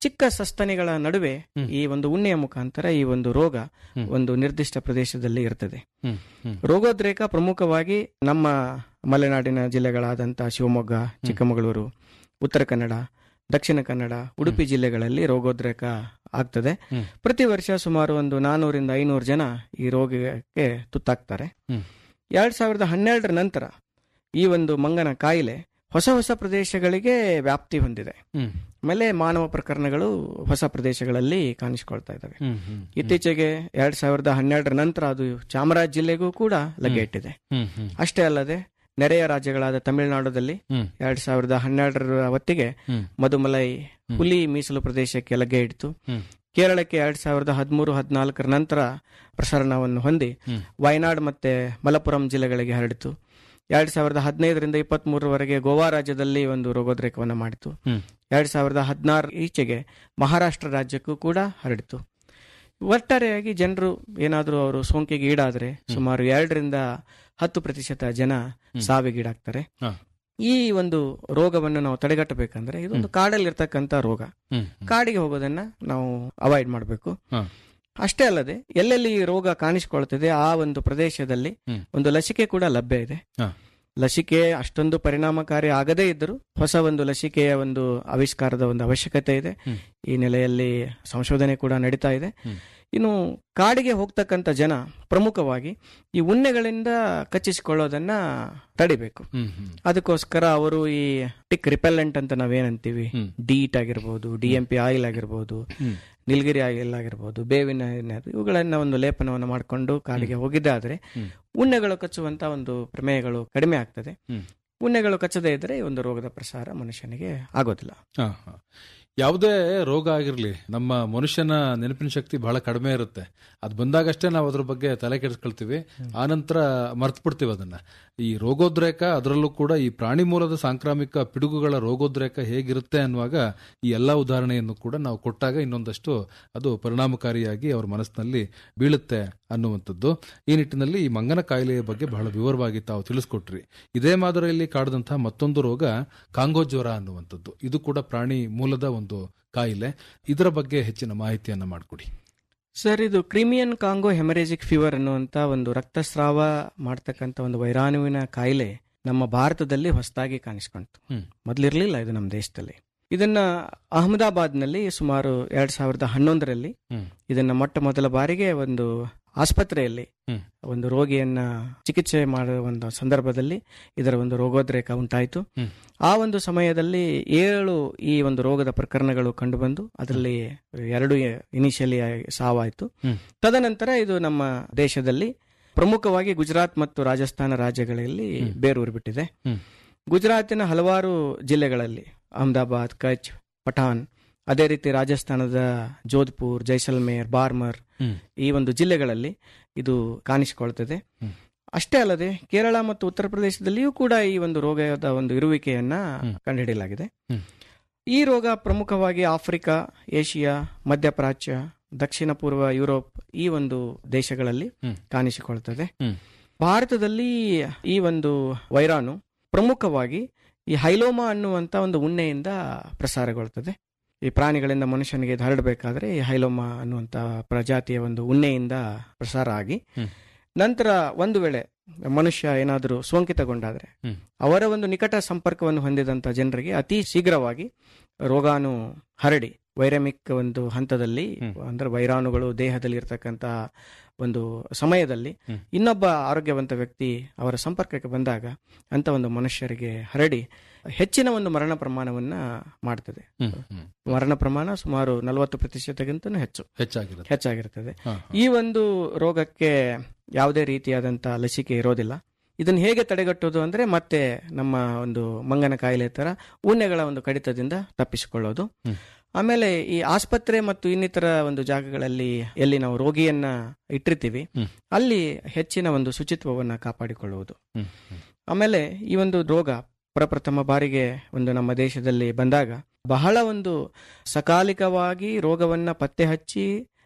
ಚಿಕ್ಕ ಸಸ್ತನಿಗಳ ನಡುವೆ ಹ್ಮ್. ಈ ಒಂದು ಉಣ್ಣೆಯ ಮುಖಾಂತರ ಈ ಒಂದು ರೋಗ ಹ್ಮ್. ಒಂದು ನಿರ್ದಿಷ್ಟ ಪ್ರದೇಶದಲ್ಲಿ ಇರ್ತದೆ ಹ್ಮ್ ಹ್ಮ್ ರೋಗೋದ್ರೇಕ ಪ್ರಮುಖವಾಗಿ ನಮ್ಮ ಮಲೆನಾಡಿನ ಜಿಲ್ಲೆಗಳಾದಂತಹ ಶಿವಮೊಗ್ಗ ಚಿಕ್ಕಮಗಳೂರು ಉತ್ತರ ಕನ್ನಡ ದಕ್ಷಿಣ ಕನ್ನಡ ಉಡುಪಿ ಜಿಲ್ಲೆಗಳಲ್ಲಿ ರೋಗೋದ್ರೇಕ ಆಗ್ತದೆ ಹ್ಮ್. ಪ್ರತಿ ವರ್ಷ ಸುಮಾರು ಒಂದು ನಾನೂರಿಂದ ಐನೂರು ಜನ ಈ ರೋಗಕ್ಕೆ ತುತ್ತಾಗ್ತಾರೆ ಹ್ಮ್. ಎರಡ್ ಸಾವಿರದ ಹನ್ನೆರಡರ ನಂತರ ಈ ಒಂದು ಮಂಗನ ಕಾಯಿಲೆ ಹೊಸ ಹೊಸ ಪ್ರದೇಶಗಳಿಗೆ ವ್ಯಾಪ್ತಿ ಹೊಂದಿದೆ ಹ್ಮ್ ಆಮೇಲೆ ಮಾನವ ಪ್ರಕರಣಗಳು ಹೊಸ ಪ್ರದೇಶಗಳಲ್ಲಿ ಕಾಣಿಸಿಕೊಳ್ತಾ ಇದ್ದಾವೆ ಹ್ಮ್ ಹ್ಮ್ ಇತ್ತೀಚೆಗೆ ಎರಡ್ ಸಾವಿರದ ಹನ್ನೆರಡರ ನಂತರ ಅದು ಚಾಮರಾಜ ಜಿಲ್ಲೆಗೂ ಕೂಡ ಲಗ್ಗೆ ಇಟ್ಟಿದೆ ಹ್ಮ್ ಹ್ಮ್ ಅಷ್ಟೇ ಅಲ್ಲದೆ ನೆರೆಯ ರಾಜ್ಯಗಳಾದ ತಮಿಳುನಾಡುದಲ್ಲಿ ಹ್ಮ್ ಎರಡ್ ಸಾವಿರದ ಹನ್ನೆರಡರ ಹೊತ್ತಿಗೆ ಹ್ಮ್ ಮಧುಮಲೈ ಹ್ಮ್. ಹುಲಿ ಮೀಸಲು ಪ್ರದೇಶಕ್ಕೆ ಲಗ್ಗೆ ಇಡ್ತು ಹ್ಮ್. ಕೇರಳಕ್ಕೆ ಎರಡ್ ಸಾವಿರದ ಹದಿಮೂರು ಹದಿನಾಲ್ಕರ ನಂತರ ಪ್ರಸರಣವನ್ನು ಹೊಂದಿ ಹ್ಮ್. ವಯನಾಡ್ ಮತ್ತೆ ಮಲಪುರಂ ಜಿಲ್ಲೆಗಳಿಗೆ ಹರಡಿತು ಎರಡ್ ಸಾವಿರದ ಹದಿನೈದರಿಂದ ಇಪ್ಪತ್ತ್ ಮೂರರವರೆಗೆ ಗೋವಾ ರಾಜ್ಯದಲ್ಲಿ ಒಂದು ರೋಗೋದ್ರೇಕವನ್ನು ಮಾಡಿತು ಹ್ಮ್. ಎರಡ್ ಸಾವಿರದ ಹದಿನಾರು ಈಚೆಗೆ ಮಹಾರಾಷ್ಟ್ರ ರಾಜ್ಯಕ್ಕೂ ಕೂಡ ಹರಡಿತು ಒಟ್ಟಾರೆಯಾಗಿ ಜನರು ಏನಾದರೂ ಅವರು ಸೋಂಕಿಗೆ ಈಡಾದ್ರೆ ಸುಮಾರು ಎರಡರಿಂದ ಹತ್ತು ಪ್ರತಿಶತ ಜನ ಸಾವಿಗೀಡಾಗ್ತಾರೆ ಹಾ. ಈ ಒಂದು ರೋಗವನ್ನು ನಾವು ತಡೆಗಟ್ಟಬೇಕಂದ್ರೆ ಇದೊಂದು ಕಾಡಲ್ಲಿ ಇರ್ತಕ್ಕಂಥ ರೋಗ ಹ್ಮ್ ಕಾಡಿಗೆ ಹೋಗೋದನ್ನ ನಾವು ಅವಾಯ್ಡ್ ಮಾಡಬೇಕು ಹಾ. ಅಷ್ಟೇ ಅಲ್ಲದೆ ಎಲ್ಲೆಲ್ಲಿ ಈ ರೋಗ ಕಾಣಿಸಿಕೊಳ್ತದೆ ಆ ಒಂದು ಪ್ರದೇಶದಲ್ಲಿ ಹ್ಮ್. ಒಂದು ಲಸಿಕೆ ಕೂಡ ಲಭ್ಯ ಇದೆ ಹಾ. ಲಸಿಕೆ ಅಷ್ಟೊಂದು ಪರಿಣಾಮಕಾರಿ ಆಗದೇ ಇದ್ದರೂ ಹೊಸ ಒಂದು ಲಸಿಕೆಯ ಒಂದು ಆವಿಷ್ಕಾರದ ಒಂದು ಅವಶ್ಯಕತೆ ಇದೆ ಹ್ಮ್. ಈ ನೆಲೆಯಲ್ಲಿ ಸಂಶೋಧನೆ ಕೂಡ ನಡೀತಾ ಇದೆ ಹ್ಮ್. ಇನ್ನು ಕಾಡಿಗೆ ಹೋಗ್ತಕ್ಕಂಥ ಜನ ಪ್ರಮುಖವಾಗಿ ಈ ಉಣ್ಣೆಗಳಿಂದ ಕಚ್ಚಿಸಿಕೊಳ್ಳೋದನ್ನ ತಡಿಬೇಕು ಹ್ಮ್ ಹ್ಮ್ ಅದಕ್ಕೋಸ್ಕರ ಅವರು ಈ ಟಿಕ್ ರಿಪೆಲೆಂಟ್ ಅಂತ ನಾವೇನಂತೀವಿ ಹ್ಮ್. ಡೀಟ್ ಆಗಿರ್ಬೋದು ಡಿ ಎಂ ಪಿ ಆಯಿಲ್ ಆಗಿರ್ಬೋದು ಹ್ಮ್. ನಿಲ್ಗಿರಿ ಆಯಿಲ್ ಆಗಿರ್ಬೋದು ಬೇವಿನ ಎಣ್ಣೆ ಅದು ಇವುಗಳನ್ನ ಒಂದು ಲೇಪನವನ್ನು ಮಾಡಿಕೊಂಡು ಕಾಡಿಗೆ ಹೋಗಿದ್ದಾದ್ರೆ ಹ್ಮ್. ಉಣ್ಣೆಗಳು ಕಚ್ಚುವಂತ ಒಂದು ಪ್ರಮೇಯಗಳು ಕಡಿಮೆ ಆಗ್ತದೆ ಹ್ಮ್. ಉಣ್ಣೆಗಳು ಕಚ್ಚದೇ ಇದ್ರೆ ಈ ಒಂದು ರೋಗದ ಪ್ರಸಾರ ಮನುಷ್ಯನಿಗೆ ಆಗೋದಿಲ್ಲ ಹಾ, ಹಾ. ಯಾವುದೇ ರೋಗ ಆಗಿರ್ಲಿ ನಮ್ಮ ಮನುಷ್ಯನ ನೆನಪಿನ ಶಕ್ತಿ ಬಹಳ ಕಡಿಮೆ ಇರುತ್ತೆ ಅದು ಬಂದಾಗಷ್ಟೇ ನಾವು ಅದ್ರ ಬಗ್ಗೆ ತಲೆ ಕೆಡಿಸ್ಕೊಳ್ತೀವಿ ಆನಂತರ ಮರ್ತು ಬಿಡ್ತೀವಿ ಅದನ್ನ ಈ ರೋಗೋದ್ರೇಕ ಅದರಲ್ಲೂ ಕೂಡ ಈ ಪ್ರಾಣಿ ಮೂಲದ ಸಾಂಕ್ರಾಮಿಕ ಪಿಡುಗುಗಳ ರೋಗೋದ್ರೇಕ ಹೇಗಿರುತ್ತೆ ಅನ್ನುವಾಗ ಈ ಎಲ್ಲಾ ಉದಾಹರಣೆಯನ್ನು ಕೂಡ ನಾವು ಕೊಟ್ಟಾಗ ಇನ್ನೊಂದಷ್ಟು ಅದು ಪರಿಣಾಮಕಾರಿಯಾಗಿ ಅವ್ರ ಮನಸ್ಸಿನಲ್ಲಿ ಬೀಳುತ್ತೆ ಅನ್ನುವಂಥದ್ದು ಈ ನಿಟ್ಟಿನಲ್ಲಿ ಈ ಮಂಗನ ಕಾಯಿಲೆಯ ಬಗ್ಗೆ ಬಹಳ ವಿವರವಾಗಿ ತಾವು ತಿಳಿಸ್ಕೊಟ್ರಿ ಇದೇ ಮಾದರಿಯಲ್ಲಿ ಕಾಡದಂತಹ ಮತ್ತೊಂದು ರೋಗ ಕಾಂಗೋ ಜ್ವರ ಅನ್ನುವಂಥದ್ದು ಇದು ಕೂಡ ಪ್ರಾಣಿ ಮೂಲದ ಒಂದು ಕಾಯಿಲೆ ಇದರ ಬಗ್ಗೆ ಹೆಚ್ಚಿನ ಮಾಹಿತಿಯನ್ನ ಮಾಡಿಕೊಡಿ ಸರ್ ಇದು ಕ್ರಿಮಿಯನ್ ಕಾಂಗೋ ಹೆಮರೇಜಿಕ್ ಫೀವರ್ ಅನ್ನುವಂತ ಒಂದು ರಕ್ತಸ್ರಾವ ಮಾಡ್ತಕ್ಕಂಥ ಒಂದು ವೈರಾಣುವಿನ ಕಾಯಿಲೆ ನಮ್ಮ ಭಾರತದಲ್ಲಿ ಹೊಸದಾಗಿ ಕಾಣಿಸ್ಕೊಂತು ಹ್ಮ್. ಮೊದಲಿರ್ಲಿಲ್ಲ ಇದು ನಮ್ಮ ದೇಶದಲ್ಲಿ ಇದನ್ನ ಅಹಮದಾಬಾದ್ನಲ್ಲಿ ಸುಮಾರು ಎರಡ್ ಸಾವಿರದ ಹನ್ನೊಂದರಲ್ಲಿ ಹ್ಮ್. ಇದನ್ನ ಮೊಟ್ಟ ಮೊದಲ ಬಾರಿಗೆ ಒಂದು ಆಸ್ಪತ್ರೆಯಲ್ಲಿ ಹ್ಮ್. ಒಂದು ರೋಗಿಯನ್ನ ಚಿಕಿತ್ಸೆ ಮಾಡುವ ಒಂದು ಸಂದರ್ಭದಲ್ಲಿ ಇದರ ಒಂದು ರೋಗೋದ್ರೇಕ ಉಂಟಾಯಿತು ಹ್ಮ್. ಆ ಒಂದು ಸಮಯದಲ್ಲಿ ಏಳು ಈ ಒಂದು ರೋಗದ ಪ್ರಕರಣಗಳು ಕಂಡುಬಂದು ಅದರಲ್ಲಿ ಎರಡು ಇನಿಷಿಯಲಿ ಸಾವಾಯಿತು ಹ್ಮ್. ತದನಂತರ ಇದು ನಮ್ಮ ದೇಶದಲ್ಲಿ ಪ್ರಮುಖವಾಗಿ ಗುಜರಾತ್ ಮತ್ತು ರಾಜಸ್ಥಾನ ರಾಜ್ಯಗಳಲ್ಲಿ ಹ್ಮ್. ಬೇರೂರು ಬಿಟ್ಟಿದೆ ಹ್ಮ್. ಗುಜರಾತಿನ ಹಲವಾರು ಜಿಲ್ಲೆಗಳಲ್ಲಿ ಅಹಮದಾಬಾದ್ ಕಚ್ ಪಠಾನ್ ಅದೇ ರೀತಿ ರಾಜಸ್ಥಾನದ ಜೋಧ್ಪುರ್ ಜೈಸಲ್ಮೇರ್ ಬಾರ್ಮರ್ ಹ್ಮ್. ಈ ಒಂದು ಜಿಲ್ಲೆಗಳಲ್ಲಿ ಇದು ಕಾಣಿಸಿಕೊಳ್ತದೆ ಹ್ಮ್. ಅಷ್ಟೇ ಅಲ್ಲದೆ ಕೇರಳ ಮತ್ತು ಉತ್ತರ ಪ್ರದೇಶದಲ್ಲಿಯೂ ಕೂಡ ಈ ಒಂದು ರೋಗದ ಒಂದು ಇರುವಿಕೆಯನ್ನ ಹ್ಮ್. ಕಂಡುಹಿಡಿಯಲಾಗಿದೆ ಹ್ಮ್. ಈ ರೋಗ ಪ್ರಮುಖವಾಗಿ ಆಫ್ರಿಕಾ ಏಷ್ಯಾ ಮಧ್ಯಪ್ರಾಚ್ಯ ದಕ್ಷಿಣ ಪೂರ್ವ ಯುರೋಪ್ ಈ ಒಂದು ದೇಶಗಳಲ್ಲಿ ಹ್ಮ್. ಕಾಣಿಸಿಕೊಳ್ತದೆ ಹ್ಮ್. ಭಾರತದಲ್ಲಿ ಈ ಒಂದು ವೈರಾಣು ಪ್ರಮುಖವಾಗಿ ಈ ಹೈಲೋಮಾ ಅನ್ನುವಂತ ಒಂದು ಉಣ್ಣೆಯಿಂದ ಪ್ರಸಾರಗೊಳ್ತದೆ ಈ ಪ್ರಾಣಿಗಳಿಂದ ಮನುಷ್ಯನಿಗೆ ಇದು ಹರಡಬೇಕಾದ್ರೆ ಈ ಹೈಲೋಮಾ ಅನ್ನುವಂತ ಪ್ರಜಾತಿಯ ಒಂದು ಉಣ್ಣೆಯಿಂದ ಪ್ರಸಾರ ಆಗಿ ಹ್ಮ್. ನಂತರ ಒಂದು ವೇಳೆ ಮನುಷ್ಯ ಏನಾದರೂ ಸೋಂಕಿತಗೊಂಡಾದ್ರೆ ಹ್ಮ್. ಅವರ ಒಂದು ನಿಕಟ ಸಂಪರ್ಕವನ್ನು ಹೊಂದಿದಂತ ಜನರಿಗೆ ಅತಿ ಶೀಘ್ರವಾಗಿ ರೋಗಾಣು ಹರಡಿ ವೈರಮಿಕ್ ಒಂದು ಹಂತದಲ್ಲಿ ಹ್ಮ್. ಅಂದ್ರೆ ವೈರಾಣುಗಳು ದೇಹದಲ್ಲಿ ಇರತಕ್ಕಂತ ಒಂದು ಸಮಯದಲ್ಲಿ ಹ್ಮ್. ಇನ್ನೊಬ್ಬ ಆರೋಗ್ಯವಂತ ವ್ಯಕ್ತಿ ಅವರ ಸಂಪರ್ಕಕ್ಕೆ ಬಂದಾಗ ಅಂತ ಒಂದು ಮನುಷ್ಯರಿಗೆ ಹರಡಿ ಹೆಚ್ಚಿನ ಒಂದು ಮರಣ ಪ್ರಮಾಣವನ್ನ ಮಾಡ್ತದೆ ಹ್ಮ್, ಹ್ಮ್. ಮರಣ ಪ್ರಮಾಣ ಸುಮಾರು ನಲವತ್ತು ಪ್ರತಿಶತಕ್ಕಿಂತನೂ ಹೆಚ್ಚು ಹೆಚ್ಚಾಗಿರುತ್ತೆ ಹೆಚ್ಚಾಗಿರ್ತದೆ ಹಾ, ಹಾ. ಈ ಒಂದು ರೋಗಕ್ಕೆ ಯಾವುದೇ ರೀತಿಯಾದಂತ ಲಸಿಕೆ ಇರೋದಿಲ್ಲ ಇದನ್ನು ಹೇಗೆ ತಡೆಗಟ್ಟೋದು ಅಂದ್ರೆ ಮತ್ತೆ ನಮ್ಮ ಒಂದು ಮಂಗನ ಕಾಯಿಲೆ ತರ ಉಣ್ಣೆಗಳ ಒಂದು ಕಡಿತದಿಂದ ತಪ್ಪಿಸಿಕೊಳ್ಳೋದು ಹ್ಮ್. ಆಮೇಲೆ ಈ ಆಸ್ಪತ್ರೆ ಮತ್ತು ಇನ್ನಿತರ ಒಂದು ಜಾಗಗಳಲ್ಲಿ ಎಲ್ಲಿ ನಾವು ರೋಗಿಯನ್ನ ಇಟ್ಟಿರ್ತೀವಿ ಹ್ಮ್. ಅಲ್ಲಿ ಹೆಚ್ಚಿನ ಒಂದು ಶುಚಿತ್ವವನ್ನ ಕಾಪಾಡಿಕೊಳ್ಳುವುದು ಹ್ಮ್, ಹ್ಮ್. ಆಮೇಲೆ ಈ ಒಂದು ರೋಗ ಪ್ರಪ್ರಥಮ ಬಾರಿಗೆ ಒಂದು ನಮ್ಮ ದೇಶದಲ್ಲಿ ಬಂದಾಗ ಬಹಳ ಒಂದು ಸಕಾಲಿಕವಾಗಿ ರೋಗವನ್ನ ಪತ್ತೆ ಹಚ್ಚಿ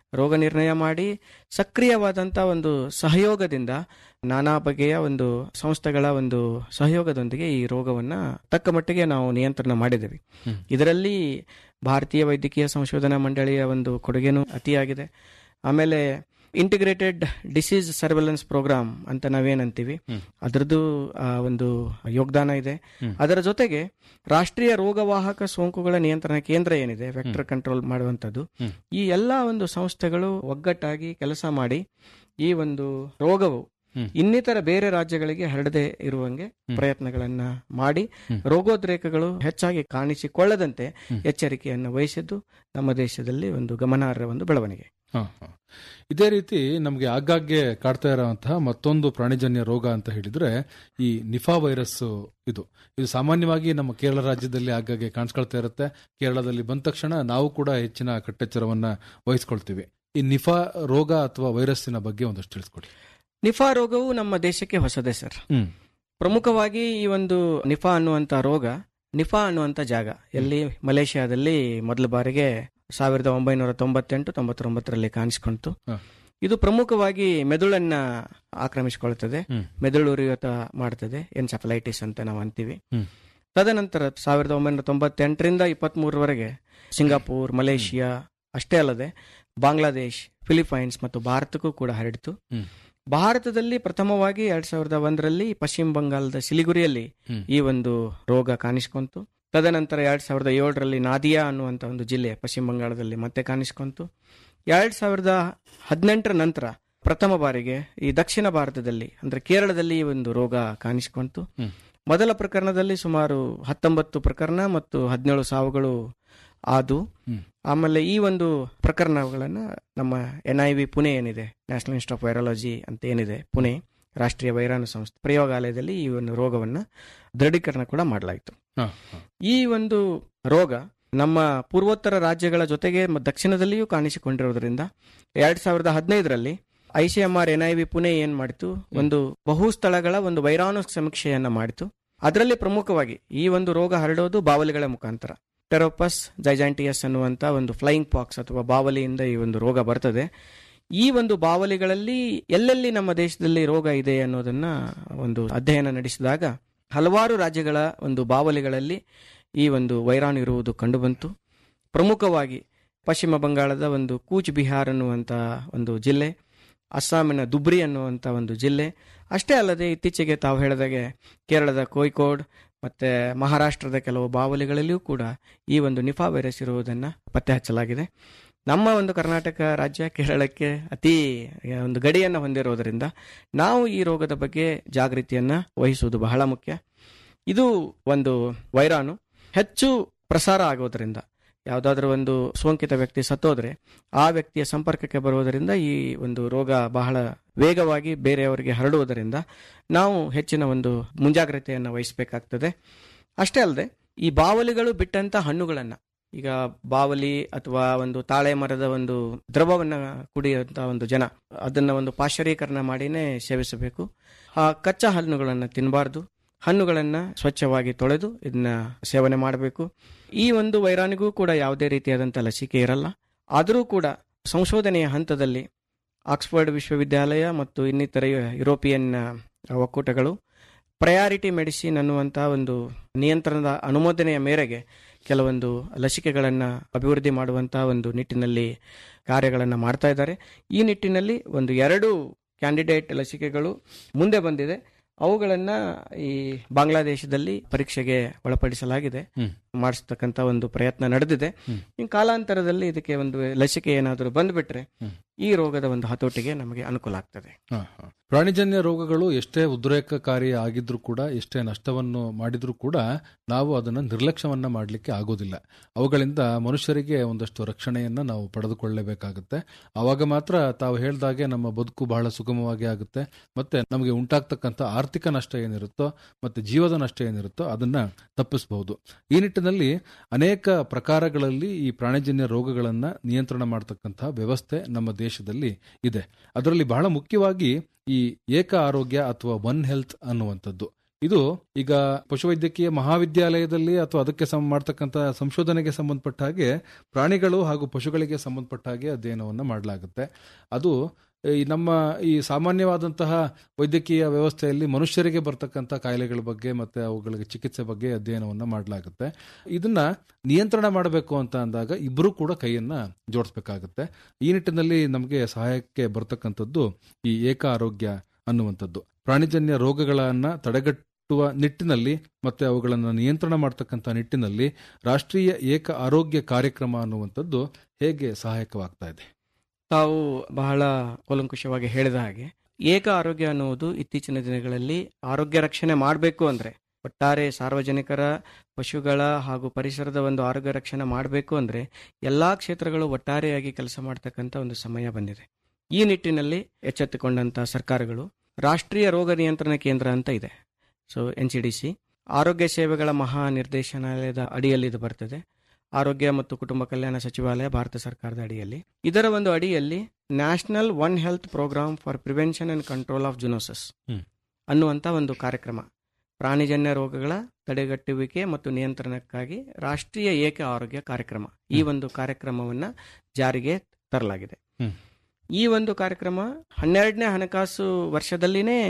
ರೋಗ ನಿರ್ಣಯ ಮಾಡಿ ಸಕ್ರಿಯವಾದಂಥ ಒಂದು ಸಹಯೋಗದಿಂದ ನಾನಾ ಬಗೆಯ ಒಂದು ಸಂಸ್ಥೆಗಳ ಒಂದು ಸಹಯೋಗದೊಂದಿಗೆ ಈ ರೋಗವನ್ನ ತಕ್ಕ ಮಟ್ಟಿಗೆ ನಾವು ನಿಯಂತ್ರಣ ಮಾಡಿದ್ದೇವೆ ಹ್ಮ್. ಇದರಲ್ಲಿ ಭಾರತೀಯ ವೈದ್ಯಕೀಯ ಸಂಶೋಧನಾ ಮಂಡಳಿಯ ಒಂದು ಕೊಡುಗೆನೂ ಅತಿಯಾಗಿದೆ ಆಮೇಲೆ ಇಂಟಿಗ್ರೇಟೆಡ್ ಡಿಸೀಸ್ ಸರ್ವೆಲೆನ್ಸ್ ಪ್ರೋಗ್ರಾಮ್ ಅಂತ ನಾವೇನಂತೀವಿ ಹ್ಮ್. ಅದರದ್ದು ಆ, ಒಂದು ಯೋಗದಾನ ಇದೆ ಹ್ಮ್. ಅದರ ಜೊತೆಗೆ ರಾಷ್ಟ್ರೀಯ ರೋಗವಾಹಕ ಸೋಂಕುಗಳ ನಿಯಂತ್ರಣ ಕೇಂದ್ರ ಏನಿದೆ ವೆಕ್ಟರ್ ಕಂಟ್ರೋಲ್ ಮಾಡುವಂಥದ್ದು ಹ್ಮ್. ಈ ಎಲ್ಲ ಒಂದು ಸಂಸ್ಥೆಗಳು ಒಗ್ಗಟ್ಟಾಗಿ ಕೆಲಸ ಮಾಡಿ ಈ ಒಂದು ರೋಗವು ಹ್ಮ್. ಇನ್ನಿತರ ಬೇರೆ ರಾಜ್ಯಗಳಿಗೆ ಹರಡದೆ ಇರುವಂಗೆ ಹ್ಮ್. ಪ್ರಯತ್ನಗಳನ್ನ ಮಾಡಿ ಹ್ಮ್. ರೋಗೋದ್ರೇಕಗಳು ಹೆಚ್ಚಾಗಿ ಕಾಣಿಸಿಕೊಳ್ಳದಂತೆ ಹ್ಮ್. ಎಚ್ಚರಿಕೆಯನ್ನು ವಹಿಸಿದ್ದು ನಮ್ಮ ದೇಶದಲ್ಲಿ ಒಂದು ಗಮನಾರ್ಹ ಒಂದು ಬೆಳವಣಿಗೆ ಹ, ಹ. ಇದೇ ರೀತಿ ನಮಗೆ ಆಗಾಗ್ಗೆ ಕಾಡ್ತಾ ಇರುವಂತಹ ಮತ್ತೊಂದು ಪ್ರಾಣಿಜನ್ಯ ರೋಗ ಅಂತ ಹೇಳಿದ್ರೆ ಈ ನಿಫಾ ವೈರಸ್ ಇದು ಇದು ಸಾಮಾನ್ಯವಾಗಿ ನಮ್ಮ ಕೇರಳ ರಾಜ್ಯದಲ್ಲಿ ಆಗಾಗ್ಗೆ ಕಾಣಿಸ್ಕೊಳ್ತಾ ಇರುತ್ತೆ ಕೇರಳದಲ್ಲಿ ಬಂದ ತಕ್ಷಣ ನಾವು ಕೂಡ ಹೆಚ್ಚಿನ ಕಟ್ಟೆಚ್ಚರವನ್ನ ವಹಿಸ್ಕೊಳ್ತೀವಿ ಈ ನಿಫಾ ರೋಗ ಅಥವಾ ವೈರಸ್ಸಿನ ಬಗ್ಗೆ ಒಂದಷ್ಟು ತಿಳಿಸ್ಕೊಡಿ ನಿಫಾ ರೋಗವು ನಮ್ಮ ದೇಶಕ್ಕೆ ಹೊಸದೇ ಸರ್ ಹ್ಮ್ ಪ್ರಮುಖವಾಗಿ ಈ ಒಂದು ನಿಫಾ ಅನ್ನುವಂತ ರೋಗ ನಿಫಾ ಅನ್ನುವಂತ ಜಾಗ ಎಲ್ಲಿ ಮಲೇಷ್ಯಾದಲ್ಲಿ ಮೊದಲ ಬಾರಿಗೆ ಸಾವಿರದ ಒಂಬೈನೂರ ತೊಂಬತ್ತೆಂಟು ತೊಂಬತ್ತೊಂಬತ್ತರಲ್ಲಿ ಕಾಣಿಸಿಕೊಂಡಿತು ಹ. ಇದು ಪ್ರಮುಖವಾಗಿ ಮೆದುಳನ್ನ ಆಕ್ರಮಿಸಿಕೊಳ್ಳುತ್ತದೆ ಹ್ಮ್. ಮೆದುಳು ಉರಿಯೂತ ಮಾಡ್ತದೆ ಎನ್ಸೆಫಲೈಟಿಸ್ ಅಂತ ನಾವು ಅಂತೀವಿ ಹ್ಮ್. ತದನಂತರ ಸಾವಿರದ ಒಂಬೈನೂರ ತೊಂಬತ್ತೆಂಟರಿಂದ ಇಪ್ಪತ್ಮೂರವರೆಗೆ ಸಿಂಗಾಪುರ್ ಮಲೇಷಿಯಾ ಅಷ್ಟೇ ಅಲ್ಲದೆ ಬಾಂಗ್ಲಾದೇಶ್ ಫಿಲಿಪೈನ್ಸ್ ಮತ್ತು ಭಾರತಕ್ಕೂ ಕೂಡ ಹರಡಿತು ಹ್ಮ್. ಭಾರತದಲ್ಲಿ ಪ್ರಥಮವಾಗಿ ಎರಡ್ ಸಾವಿರದ ಒಂದರಲ್ಲಿ ಪಶ್ಚಿಮ ಬಂಗಾಳದ ಸಿಲಿಗುರಿಯಲ್ಲಿ ಹ್ಮ್. ಈ ಒಂದು ರೋಗ ಕಾಣಿಸ್ಕೊಂತು ತದನಂತರ ಎರಡ್ ಸಾವಿರದ ಏಳರಲ್ಲಿ ನಾದಿಯಾ ಅನ್ನುವಂಥ ಒಂದು ಜಿಲ್ಲೆ ಪಶ್ಚಿಮ ಬಂಗಾಳದಲ್ಲಿ ಮತ್ತೆ ಕಾಣಿಸ್ಕೊಂತು ಎರಡ್ ಸಾವಿರದ ಹದಿನೆಂಟರ ನಂತರ ಪ್ರಥಮ ಬಾರಿಗೆ ಈ ದಕ್ಷಿಣ ಭಾರತದಲ್ಲಿ ಅಂದ್ರೆ ಕೇರಳದಲ್ಲಿ ಈ ಒಂದು ರೋಗ ಕಾಣಿಸಿಕೊಂತು ಹ್ಮ್. ಮೊದಲ ಪ್ರಕರಣದಲ್ಲಿ ಸುಮಾರು ಹತ್ತೊಂಬತ್ತು ಪ್ರಕರಣ ಮತ್ತು ಹದಿನೇಳು ಸಾವುಗಳು ಆದು ಹ್ಮ್. ಆಮೇಲೆ ಈ ಒಂದು ಪ್ರಕರಣಗಳನ್ನ ನಮ್ಮ ಎನ್ ಐ ವಿ ಪುಣೆ ಏನಿದೆ ನ್ಯಾಷನಲ್ ಇನ್ಸ್ಟಿಟ್ಯೂಟ್ ಆಫ್ ವೈರಾಲಜಿ ಅಂತ ಏನಿದೆ ಪುಣೆ ರಾಷ್ಟ್ರೀಯ ವೈರಾಣು ಸಂಸ್ಥೆ ಪ್ರಯೋಗಾಲಯದಲ್ಲಿ ಈ ಒಂದು ರೋಗವನ್ನ ದೃಢೀಕರಣ ಕೂಡ ಮಾಡಲಾಯಿತು ಹ, ಹ. ಈ ಒಂದು ರೋಗ ನಮ್ಮ ಪೂರ್ವೋತ್ತರ ರಾಜ್ಯಗಳ ಜೊತೆಗೆ ಮ- ದಕ್ಷಿಣದಲ್ಲಿಯೂ ಕಾಣಿಸಿಕೊಂಡಿರುವುದರಿಂದ ಎರಡ್ ಸಾವಿರದ ಹದಿನೈದರಲ್ಲಿ ಐಸಿಎಂಆರ್ ಎನ್ಐವಿ ಪುಣೆ ಏನ್ ಮಾಡಿತು ಒಂದು ಬಹು ಸ್ಥಳಗಳ ಒಂದು ವೈರಾಣು ಸಮೀಕ್ಷೆಯನ್ನ ಮಾಡಿತು ಅದರಲ್ಲಿ ಪ್ರಮುಖವಾಗಿ ಈ ಒಂದು ರೋಗ ಹರಡೋದು ಬಾವಲಿಗಳ ಮುಖಾಂತರ ಟೆರೋಪಸ್ ಜೈಜಾಂಟಿಯಸ್ ಅನ್ನುವಂತ ಒಂದು ಫ್ಲೈಯಿಂಗ್ ಪಾಕ್ಸ್ ಅಥವಾ ಬಾವಲಿಯಿಂದ ಈ ಒಂದು ರೋಗ ಬರ್ತದೆ ಈ ಒಂದು ಬಾವಲಿಗಳಲ್ಲಿ ಎಲ್ಲೆಲ್ಲಿ ನಮ್ಮ ದೇಶದಲ್ಲಿ ರೋಗ ಇದೆ ಅನ್ನೋದನ್ನ ಒಂದು ಅಧ್ಯಯನ ನಡೆಸಿದಾಗ ಹಲವಾರು ರಾಜ್ಯಗಳ ಒಂದು ಬಾವಲಿಗಳಲ್ಲಿ ಈ ಒಂದು ವೈರಾಣು ಇರುವುದು ಕಂಡುಬಂತು ಪ್ರಮುಖವಾಗಿ ಪಶ್ಚಿಮ ಬಂಗಾಳದ ಒಂದು ಕೂಚ್ ಬಿಹಾರ್ ಅನ್ನುವಂಥ ಒಂದು ಜಿಲ್ಲೆ ಅಸ್ಸಾಮಿನ ದುಬ್ರಿ ಅನ್ನುವಂಥ ಒಂದು ಜಿಲ್ಲೆ ಅಷ್ಟೇ ಅಲ್ಲದೆ ಇತ್ತೀಚೆಗೆ ತಾವು ಹೇಳಿದಾಗೆ ಕೇರಳದ ಕೋಯ್ಕೋಡ್ ಮತ್ತೆ ಮಹಾರಾಷ್ಟ್ರದ ಕೆಲವು ಬಾವಲಿಗಳಲ್ಲಿಯೂ ಕೂಡ ಈ ಒಂದು ನಿಫಾ ವೈರಸ್ ಇರುವುದನ್ನು ಪತ್ತೆ ಹಚ್ಚಲಾಗಿದೆ ನಮ್ಮ ಒಂದು ಕರ್ನಾಟಕ ರಾಜ್ಯ ಕೇರಳಕ್ಕೆ ಅತಿ ಒಂದು ಗಡಿಯನ್ನು ಹೊಂದಿರುವುದರಿಂದ ನಾವು ಈ ರೋಗದ ಬಗ್ಗೆ ಜಾಗೃತಿಯನ್ನ ವಹಿಸುವುದು ಬಹಳ ಮುಖ್ಯ ಇದು ಒಂದು ವೈರಾಣು ಹೆಚ್ಚು ಪ್ರಸಾರ ಆಗೋದ್ರಿಂದ ಯಾವುದಾದ್ರೂ ಒಂದು ಸೋಂಕಿತ ವ್ಯಕ್ತಿ ಸತ್ತೋದ್ರೆ ಆ ವ್ಯಕ್ತಿಯ ಸಂಪರ್ಕಕ್ಕೆ ಬರುವುದರಿಂದ ಈ ಒಂದು ರೋಗ ಬಹಳ ವೇಗವಾಗಿ ಬೇರೆಯವರಿಗೆ ಹರಡುವುದರಿಂದ ನಾವು ಹೆಚ್ಚಿನ ಒಂದು ಮುಂಜಾಗ್ರತೆಯನ್ನು ವಹಿಸಬೇಕಾಗ್ತದೆ ಅಷ್ಟೇ ಅಲ್ಲದೆ ಈ ಬಾವಲಿಗಳು ಬಿಟ್ಟಂತ ಹಣ್ಣುಗಳನ್ನ ಈಗ ಬಾವಲಿ ಅಥವಾ ಒಂದು ತಾಳೆ ಮರದ ಒಂದು ದ್ರವವನ್ನ ಕುಡಿಯುವಂತ ಒಂದು ಜನ ಅದನ್ನ ಒಂದು ಪಾಶ್ಚರೀಕರಣ ಮಾಡಿನೇ ಸೇವಿಸಬೇಕು ಆ ಕಚ್ಚಾ ಹಣ್ಣುಗಳನ್ನ ತಿನ್ನಬಾರ್ದು ಹಣ್ಣುಗಳನ್ನ ಸ್ವಚ್ಛವಾಗಿ ತೊಳೆದು ಇದನ್ನ ಸೇವನೆ ಮಾಡಬೇಕು ಈ ಒಂದು ವೈರಾಣಿಗೂ ಕೂಡ ಯಾವುದೇ ರೀತಿಯಾದಂಥ ಲಸಿಕೆ ಇರಲ್ಲ ಆದರೂ ಕೂಡ ಸಂಶೋಧನೆಯ ಹಂತದಲ್ಲಿ ಆಕ್ಸ್ಫರ್ಡ್ ವಿಶ್ವವಿದ್ಯಾಲಯ ಮತ್ತು ಇನ್ನಿತರ ಯುರೋಪಿಯನ್ ಒಕ್ಕೂಟಗಳು ಪ್ರಯಾರಿಟಿ ಮೆಡಿಸಿನ್ ಅನ್ನುವಂಥ ಒಂದು ನಿಯಂತ್ರಣದ ಅನುಮೋದನೆಯ ಮೇರೆಗೆ ಕೆಲವೊಂದು ಲಸಿಕೆಗಳನ್ನು ಅಭಿವೃದ್ಧಿ ಮಾಡುವಂಥ ಒಂದು ನಿಟ್ಟಿನಲ್ಲಿ ಕಾರ್ಯಗಳನ್ನು ಮಾಡ್ತಾ ಇದ್ದಾರೆ ಈ ನಿಟ್ಟಿನಲ್ಲಿ ಒಂದು ಎರಡು ಕ್ಯಾಂಡಿಡೇಟ್ ಲಸಿಕೆಗಳು ಮುಂದೆ ಬಂದಿದೆ ಅವುಗಳನ್ನ ಈ ಬಾಂಗ್ಲಾದೇಶದಲ್ಲಿ ಪರೀಕ್ಷೆಗೆ ಒಳಪಡಿಸಲಾಗಿದೆ ಹ್ಮ್. ಮಾಡಿಸ್ತಕ್ಕಂಥ ಒಂದು ಪ್ರಯತ್ನ ನಡೆದಿದೆ ಹ್ಮ್. ಇನ್ನು ಕಾಲಾಂತರದಲ್ಲಿ ಇದಕ್ಕೆ ಒಂದು ಲಸಿಕೆ ಏನಾದರೂ ಬಂದ್ಬಿಟ್ರೆ ಹ್ಮ್. ಈ ರೋಗದ ಒಂದು ಹತೋಟಿಗೆ ನಮಗೆ ಅನುಕೂಲ ಆಗ್ತದೆ ಹ, ಹ. ಪ್ರಾಣಿಜನ್ಯ ರೋಗಗಳು ಎಷ್ಟೇ ಉದ್ರೇಕಕಾರಿ ಆಗಿದ್ರೂ ಕೂಡ ಎಷ್ಟೇ ನಷ್ಟವನ್ನು ಮಾಡಿದ್ರೂ ಕೂಡ ನಾವು ಅದನ್ನು ನಿರ್ಲಕ್ಷ್ಯವನ್ನ ಮಾಡಲಿಕ್ಕೆ ಆಗೋದಿಲ್ಲ ಅವುಗಳಿಂದ ಮನುಷ್ಯರಿಗೆ ಒಂದಷ್ಟು ರಕ್ಷಣೆಯನ್ನ ನಾವು ಪಡೆದುಕೊಳ್ಳಲೇಬೇಕಾಗುತ್ತೆ ಆವಾಗ ಮಾತ್ರ ತಾವು ಹೇಳ್ದಾಗೆ ನಮ್ಮ ಬದುಕು ಬಹಳ ಸುಗಮವಾಗಿ ಆಗುತ್ತೆ ಮತ್ತೆ ನಮಗೆ ಉಂಟಾಗ್ತಕ್ಕಂಥ ಆರ್ಥಿಕ ನಷ್ಟ ಏನಿರುತ್ತೋ ಮತ್ತೆ ಜೀವದ ನಷ್ಟ ಏನಿರುತ್ತೋ ಅದನ್ನ ತಪ್ಪಿಸಬಹುದು ಈ ನಿಟ್ಟಿನಲ್ಲಿ ಅನೇಕ ಪ್ರಕಾರಗಳಲ್ಲಿ ಈ ಪ್ರಾಣಿಜನ್ಯ ರೋಗಗಳನ್ನ ನಿಯಂತ್ರಣ ಮಾಡತಕ್ಕಂತಹ ವ್ಯವಸ್ಥೆ ನಮ್ಮ ದೇಶದಲ್ಲಿ ಇದೆ ಅದರಲ್ಲಿ ಬಹಳ ಮುಖ್ಯವಾಗಿ ಈ ಏಕ ಆರೋಗ್ಯ ಅಥವಾ ಒನ್ ಹೆಲ್ತ್ ಅನ್ನುವಂಥದ್ದು ಇದು ಈಗ ಪಶುವೈದ್ಯಕೀಯ ಮಹಾವಿದ್ಯಾಲಯದಲ್ಲಿ ಅಥವಾ ಅದಕ್ಕೆ ಸಂ ಮಾಡ್ತಕ್ಕಂಥ ಸಂಶೋಧನೆಗೆ ಸಂಬಂಧಪಟ್ಟ ಹಾಗೆ ಪ್ರಾಣಿಗಳು ಹಾಗೂ ಪಶುಗಳಿಗೆ ಸಂಬಂಧಪಟ್ಟ ಹಾಗೆ ಅಧ್ಯಯನವನ್ನು ಮಾಡಲಾಗುತ್ತೆ ಅದು ಈ ನಮ್ಮ ಈ ಸಾಮಾನ್ಯವಾದಂತಹ ವೈದ್ಯಕೀಯ ವ್ಯವಸ್ಥೆಯಲ್ಲಿ ಮನುಷ್ಯರಿಗೆ ಬರ್ತಕ್ಕಂಥ ಕಾಯಿಲೆಗಳ ಬಗ್ಗೆ ಮತ್ತೆ ಅವುಗಳಿಗೆ ಚಿಕಿತ್ಸೆ ಬಗ್ಗೆ ಅಧ್ಯಯನವನ್ನು ಮಾಡಲಾಗುತ್ತೆ ಇದನ್ನ ನಿಯಂತ್ರಣ ಮಾಡಬೇಕು ಅಂತ ಅಂದಾಗ ಇಬ್ಬರು ಕೂಡ ಕೈಯನ್ನ ಜೋಡಿಸ್ಬೇಕಾಗುತ್ತೆ ಈ ನಿಟ್ಟಿನಲ್ಲಿ ನಮಗೆ ಸಹಾಯಕ್ಕೆ ಬರ್ತಕ್ಕಂಥದ್ದು ಈ ಏಕ ಆರೋಗ್ಯ ಅನ್ನುವಂಥದ್ದು ಪ್ರಾಣಿಜನ್ಯ ರೋಗಗಳನ್ನ ತಡೆಗಟ್ಟುವ ನಿಟ್ಟಿನಲ್ಲಿ ಮತ್ತೆ ಅವುಗಳನ್ನು ನಿಯಂತ್ರಣ ಮಾಡತಕ್ಕಂಥ ನಿಟ್ಟಿನಲ್ಲಿ ರಾಷ್ಟ್ರೀಯ ಏಕ ಆರೋಗ್ಯ ಕಾರ್ಯಕ್ರಮ ಅನ್ನುವಂಥದ್ದು ಹೇಗೆ ಸಹಾಯಕವಾಗ್ತಾ ಇದೆ ತಾವು ಬಹಳ ಕೂಲಂಕುಷವಾಗಿ ಹೇಳಿದ ಹಾಗೆ ಏಕ ಆರೋಗ್ಯ ಅನ್ನುವುದು ಇತ್ತೀಚಿನ ದಿನಗಳಲ್ಲಿ ಆರೋಗ್ಯ ರಕ್ಷಣೆ ಮಾಡಬೇಕು ಅಂದ್ರೆ ಒಟ್ಟಾರೆ ಸಾರ್ವಜನಿಕರ ಪಶುಗಳ ಹಾಗೂ ಪರಿಸರದ ಒಂದು ಆರೋಗ್ಯ ರಕ್ಷಣೆ ಮಾಡಬೇಕು ಅಂದ್ರೆ ಎಲ್ಲಾ ಕ್ಷೇತ್ರಗಳು ಒಟ್ಟಾರೆಯಾಗಿ ಕೆಲಸ ಮಾಡ್ತಕ್ಕಂಥ ಒಂದು ಸಮಯ ಬಂದಿದೆ ಈ ನಿಟ್ಟಿನಲ್ಲಿ ಎಚ್ಚೆತ್ತುಕೊಂಡಂತ ಸರ್ಕಾರಗಳು ರಾಷ್ಟ್ರೀಯ ರೋಗ ನಿಯಂತ್ರಣ ಕೇಂದ್ರ ಅಂತ ಇದೆ so N C D C ಆರೋಗ್ಯ ಸೇವೆಗಳ ಮಹಾ ನಿರ್ದೇಶನಾಲಯದ ಅಡಿಯಲ್ಲಿ ಇದು ಬರ್ತದೆ ಆರೋಗ್ಯ ಮತ್ತು ಕುಟುಂಬ ಕಲ್ಯಾಣ ಸಚಿವಾಲಯ ಭಾರತ ಸರ್ಕಾರದ ಅಡಿಯಲ್ಲಿ ಇದರ ಒಂದು ಅಡಿಯಲ್ಲಿ national one health programme for prevention and control of zoonoses ಹ್ಮ್. ಅನ್ನುವಂಥ ಒಂದು ಕಾರ್ಯಕ್ರಮ ಪ್ರಾಣಿಜನ್ಯ ರೋಗಗಳ ತಡೆಗಟ್ಟುವಿಕೆ ಮತ್ತು ನಿಯಂತ್ರಣಕ್ಕಾಗಿ ರಾಷ್ಟ್ರೀಯ ಏಕ ಆರೋಗ್ಯ ಕಾರ್ಯಕ್ರಮ ಈ ಒಂದು ಕಾರ್ಯಕ್ರಮವನ್ನ ಜಾರಿಗೆ ತರಲಾಗಿದೆ ಹ್ಮ್. ಈ ಒಂದು ಕಾರ್ಯಕ್ರಮ ಹನ್ನೆರಡನೇ ಹಣಕಾಸು ವರ್ಷದಲ್ಲಿನೇ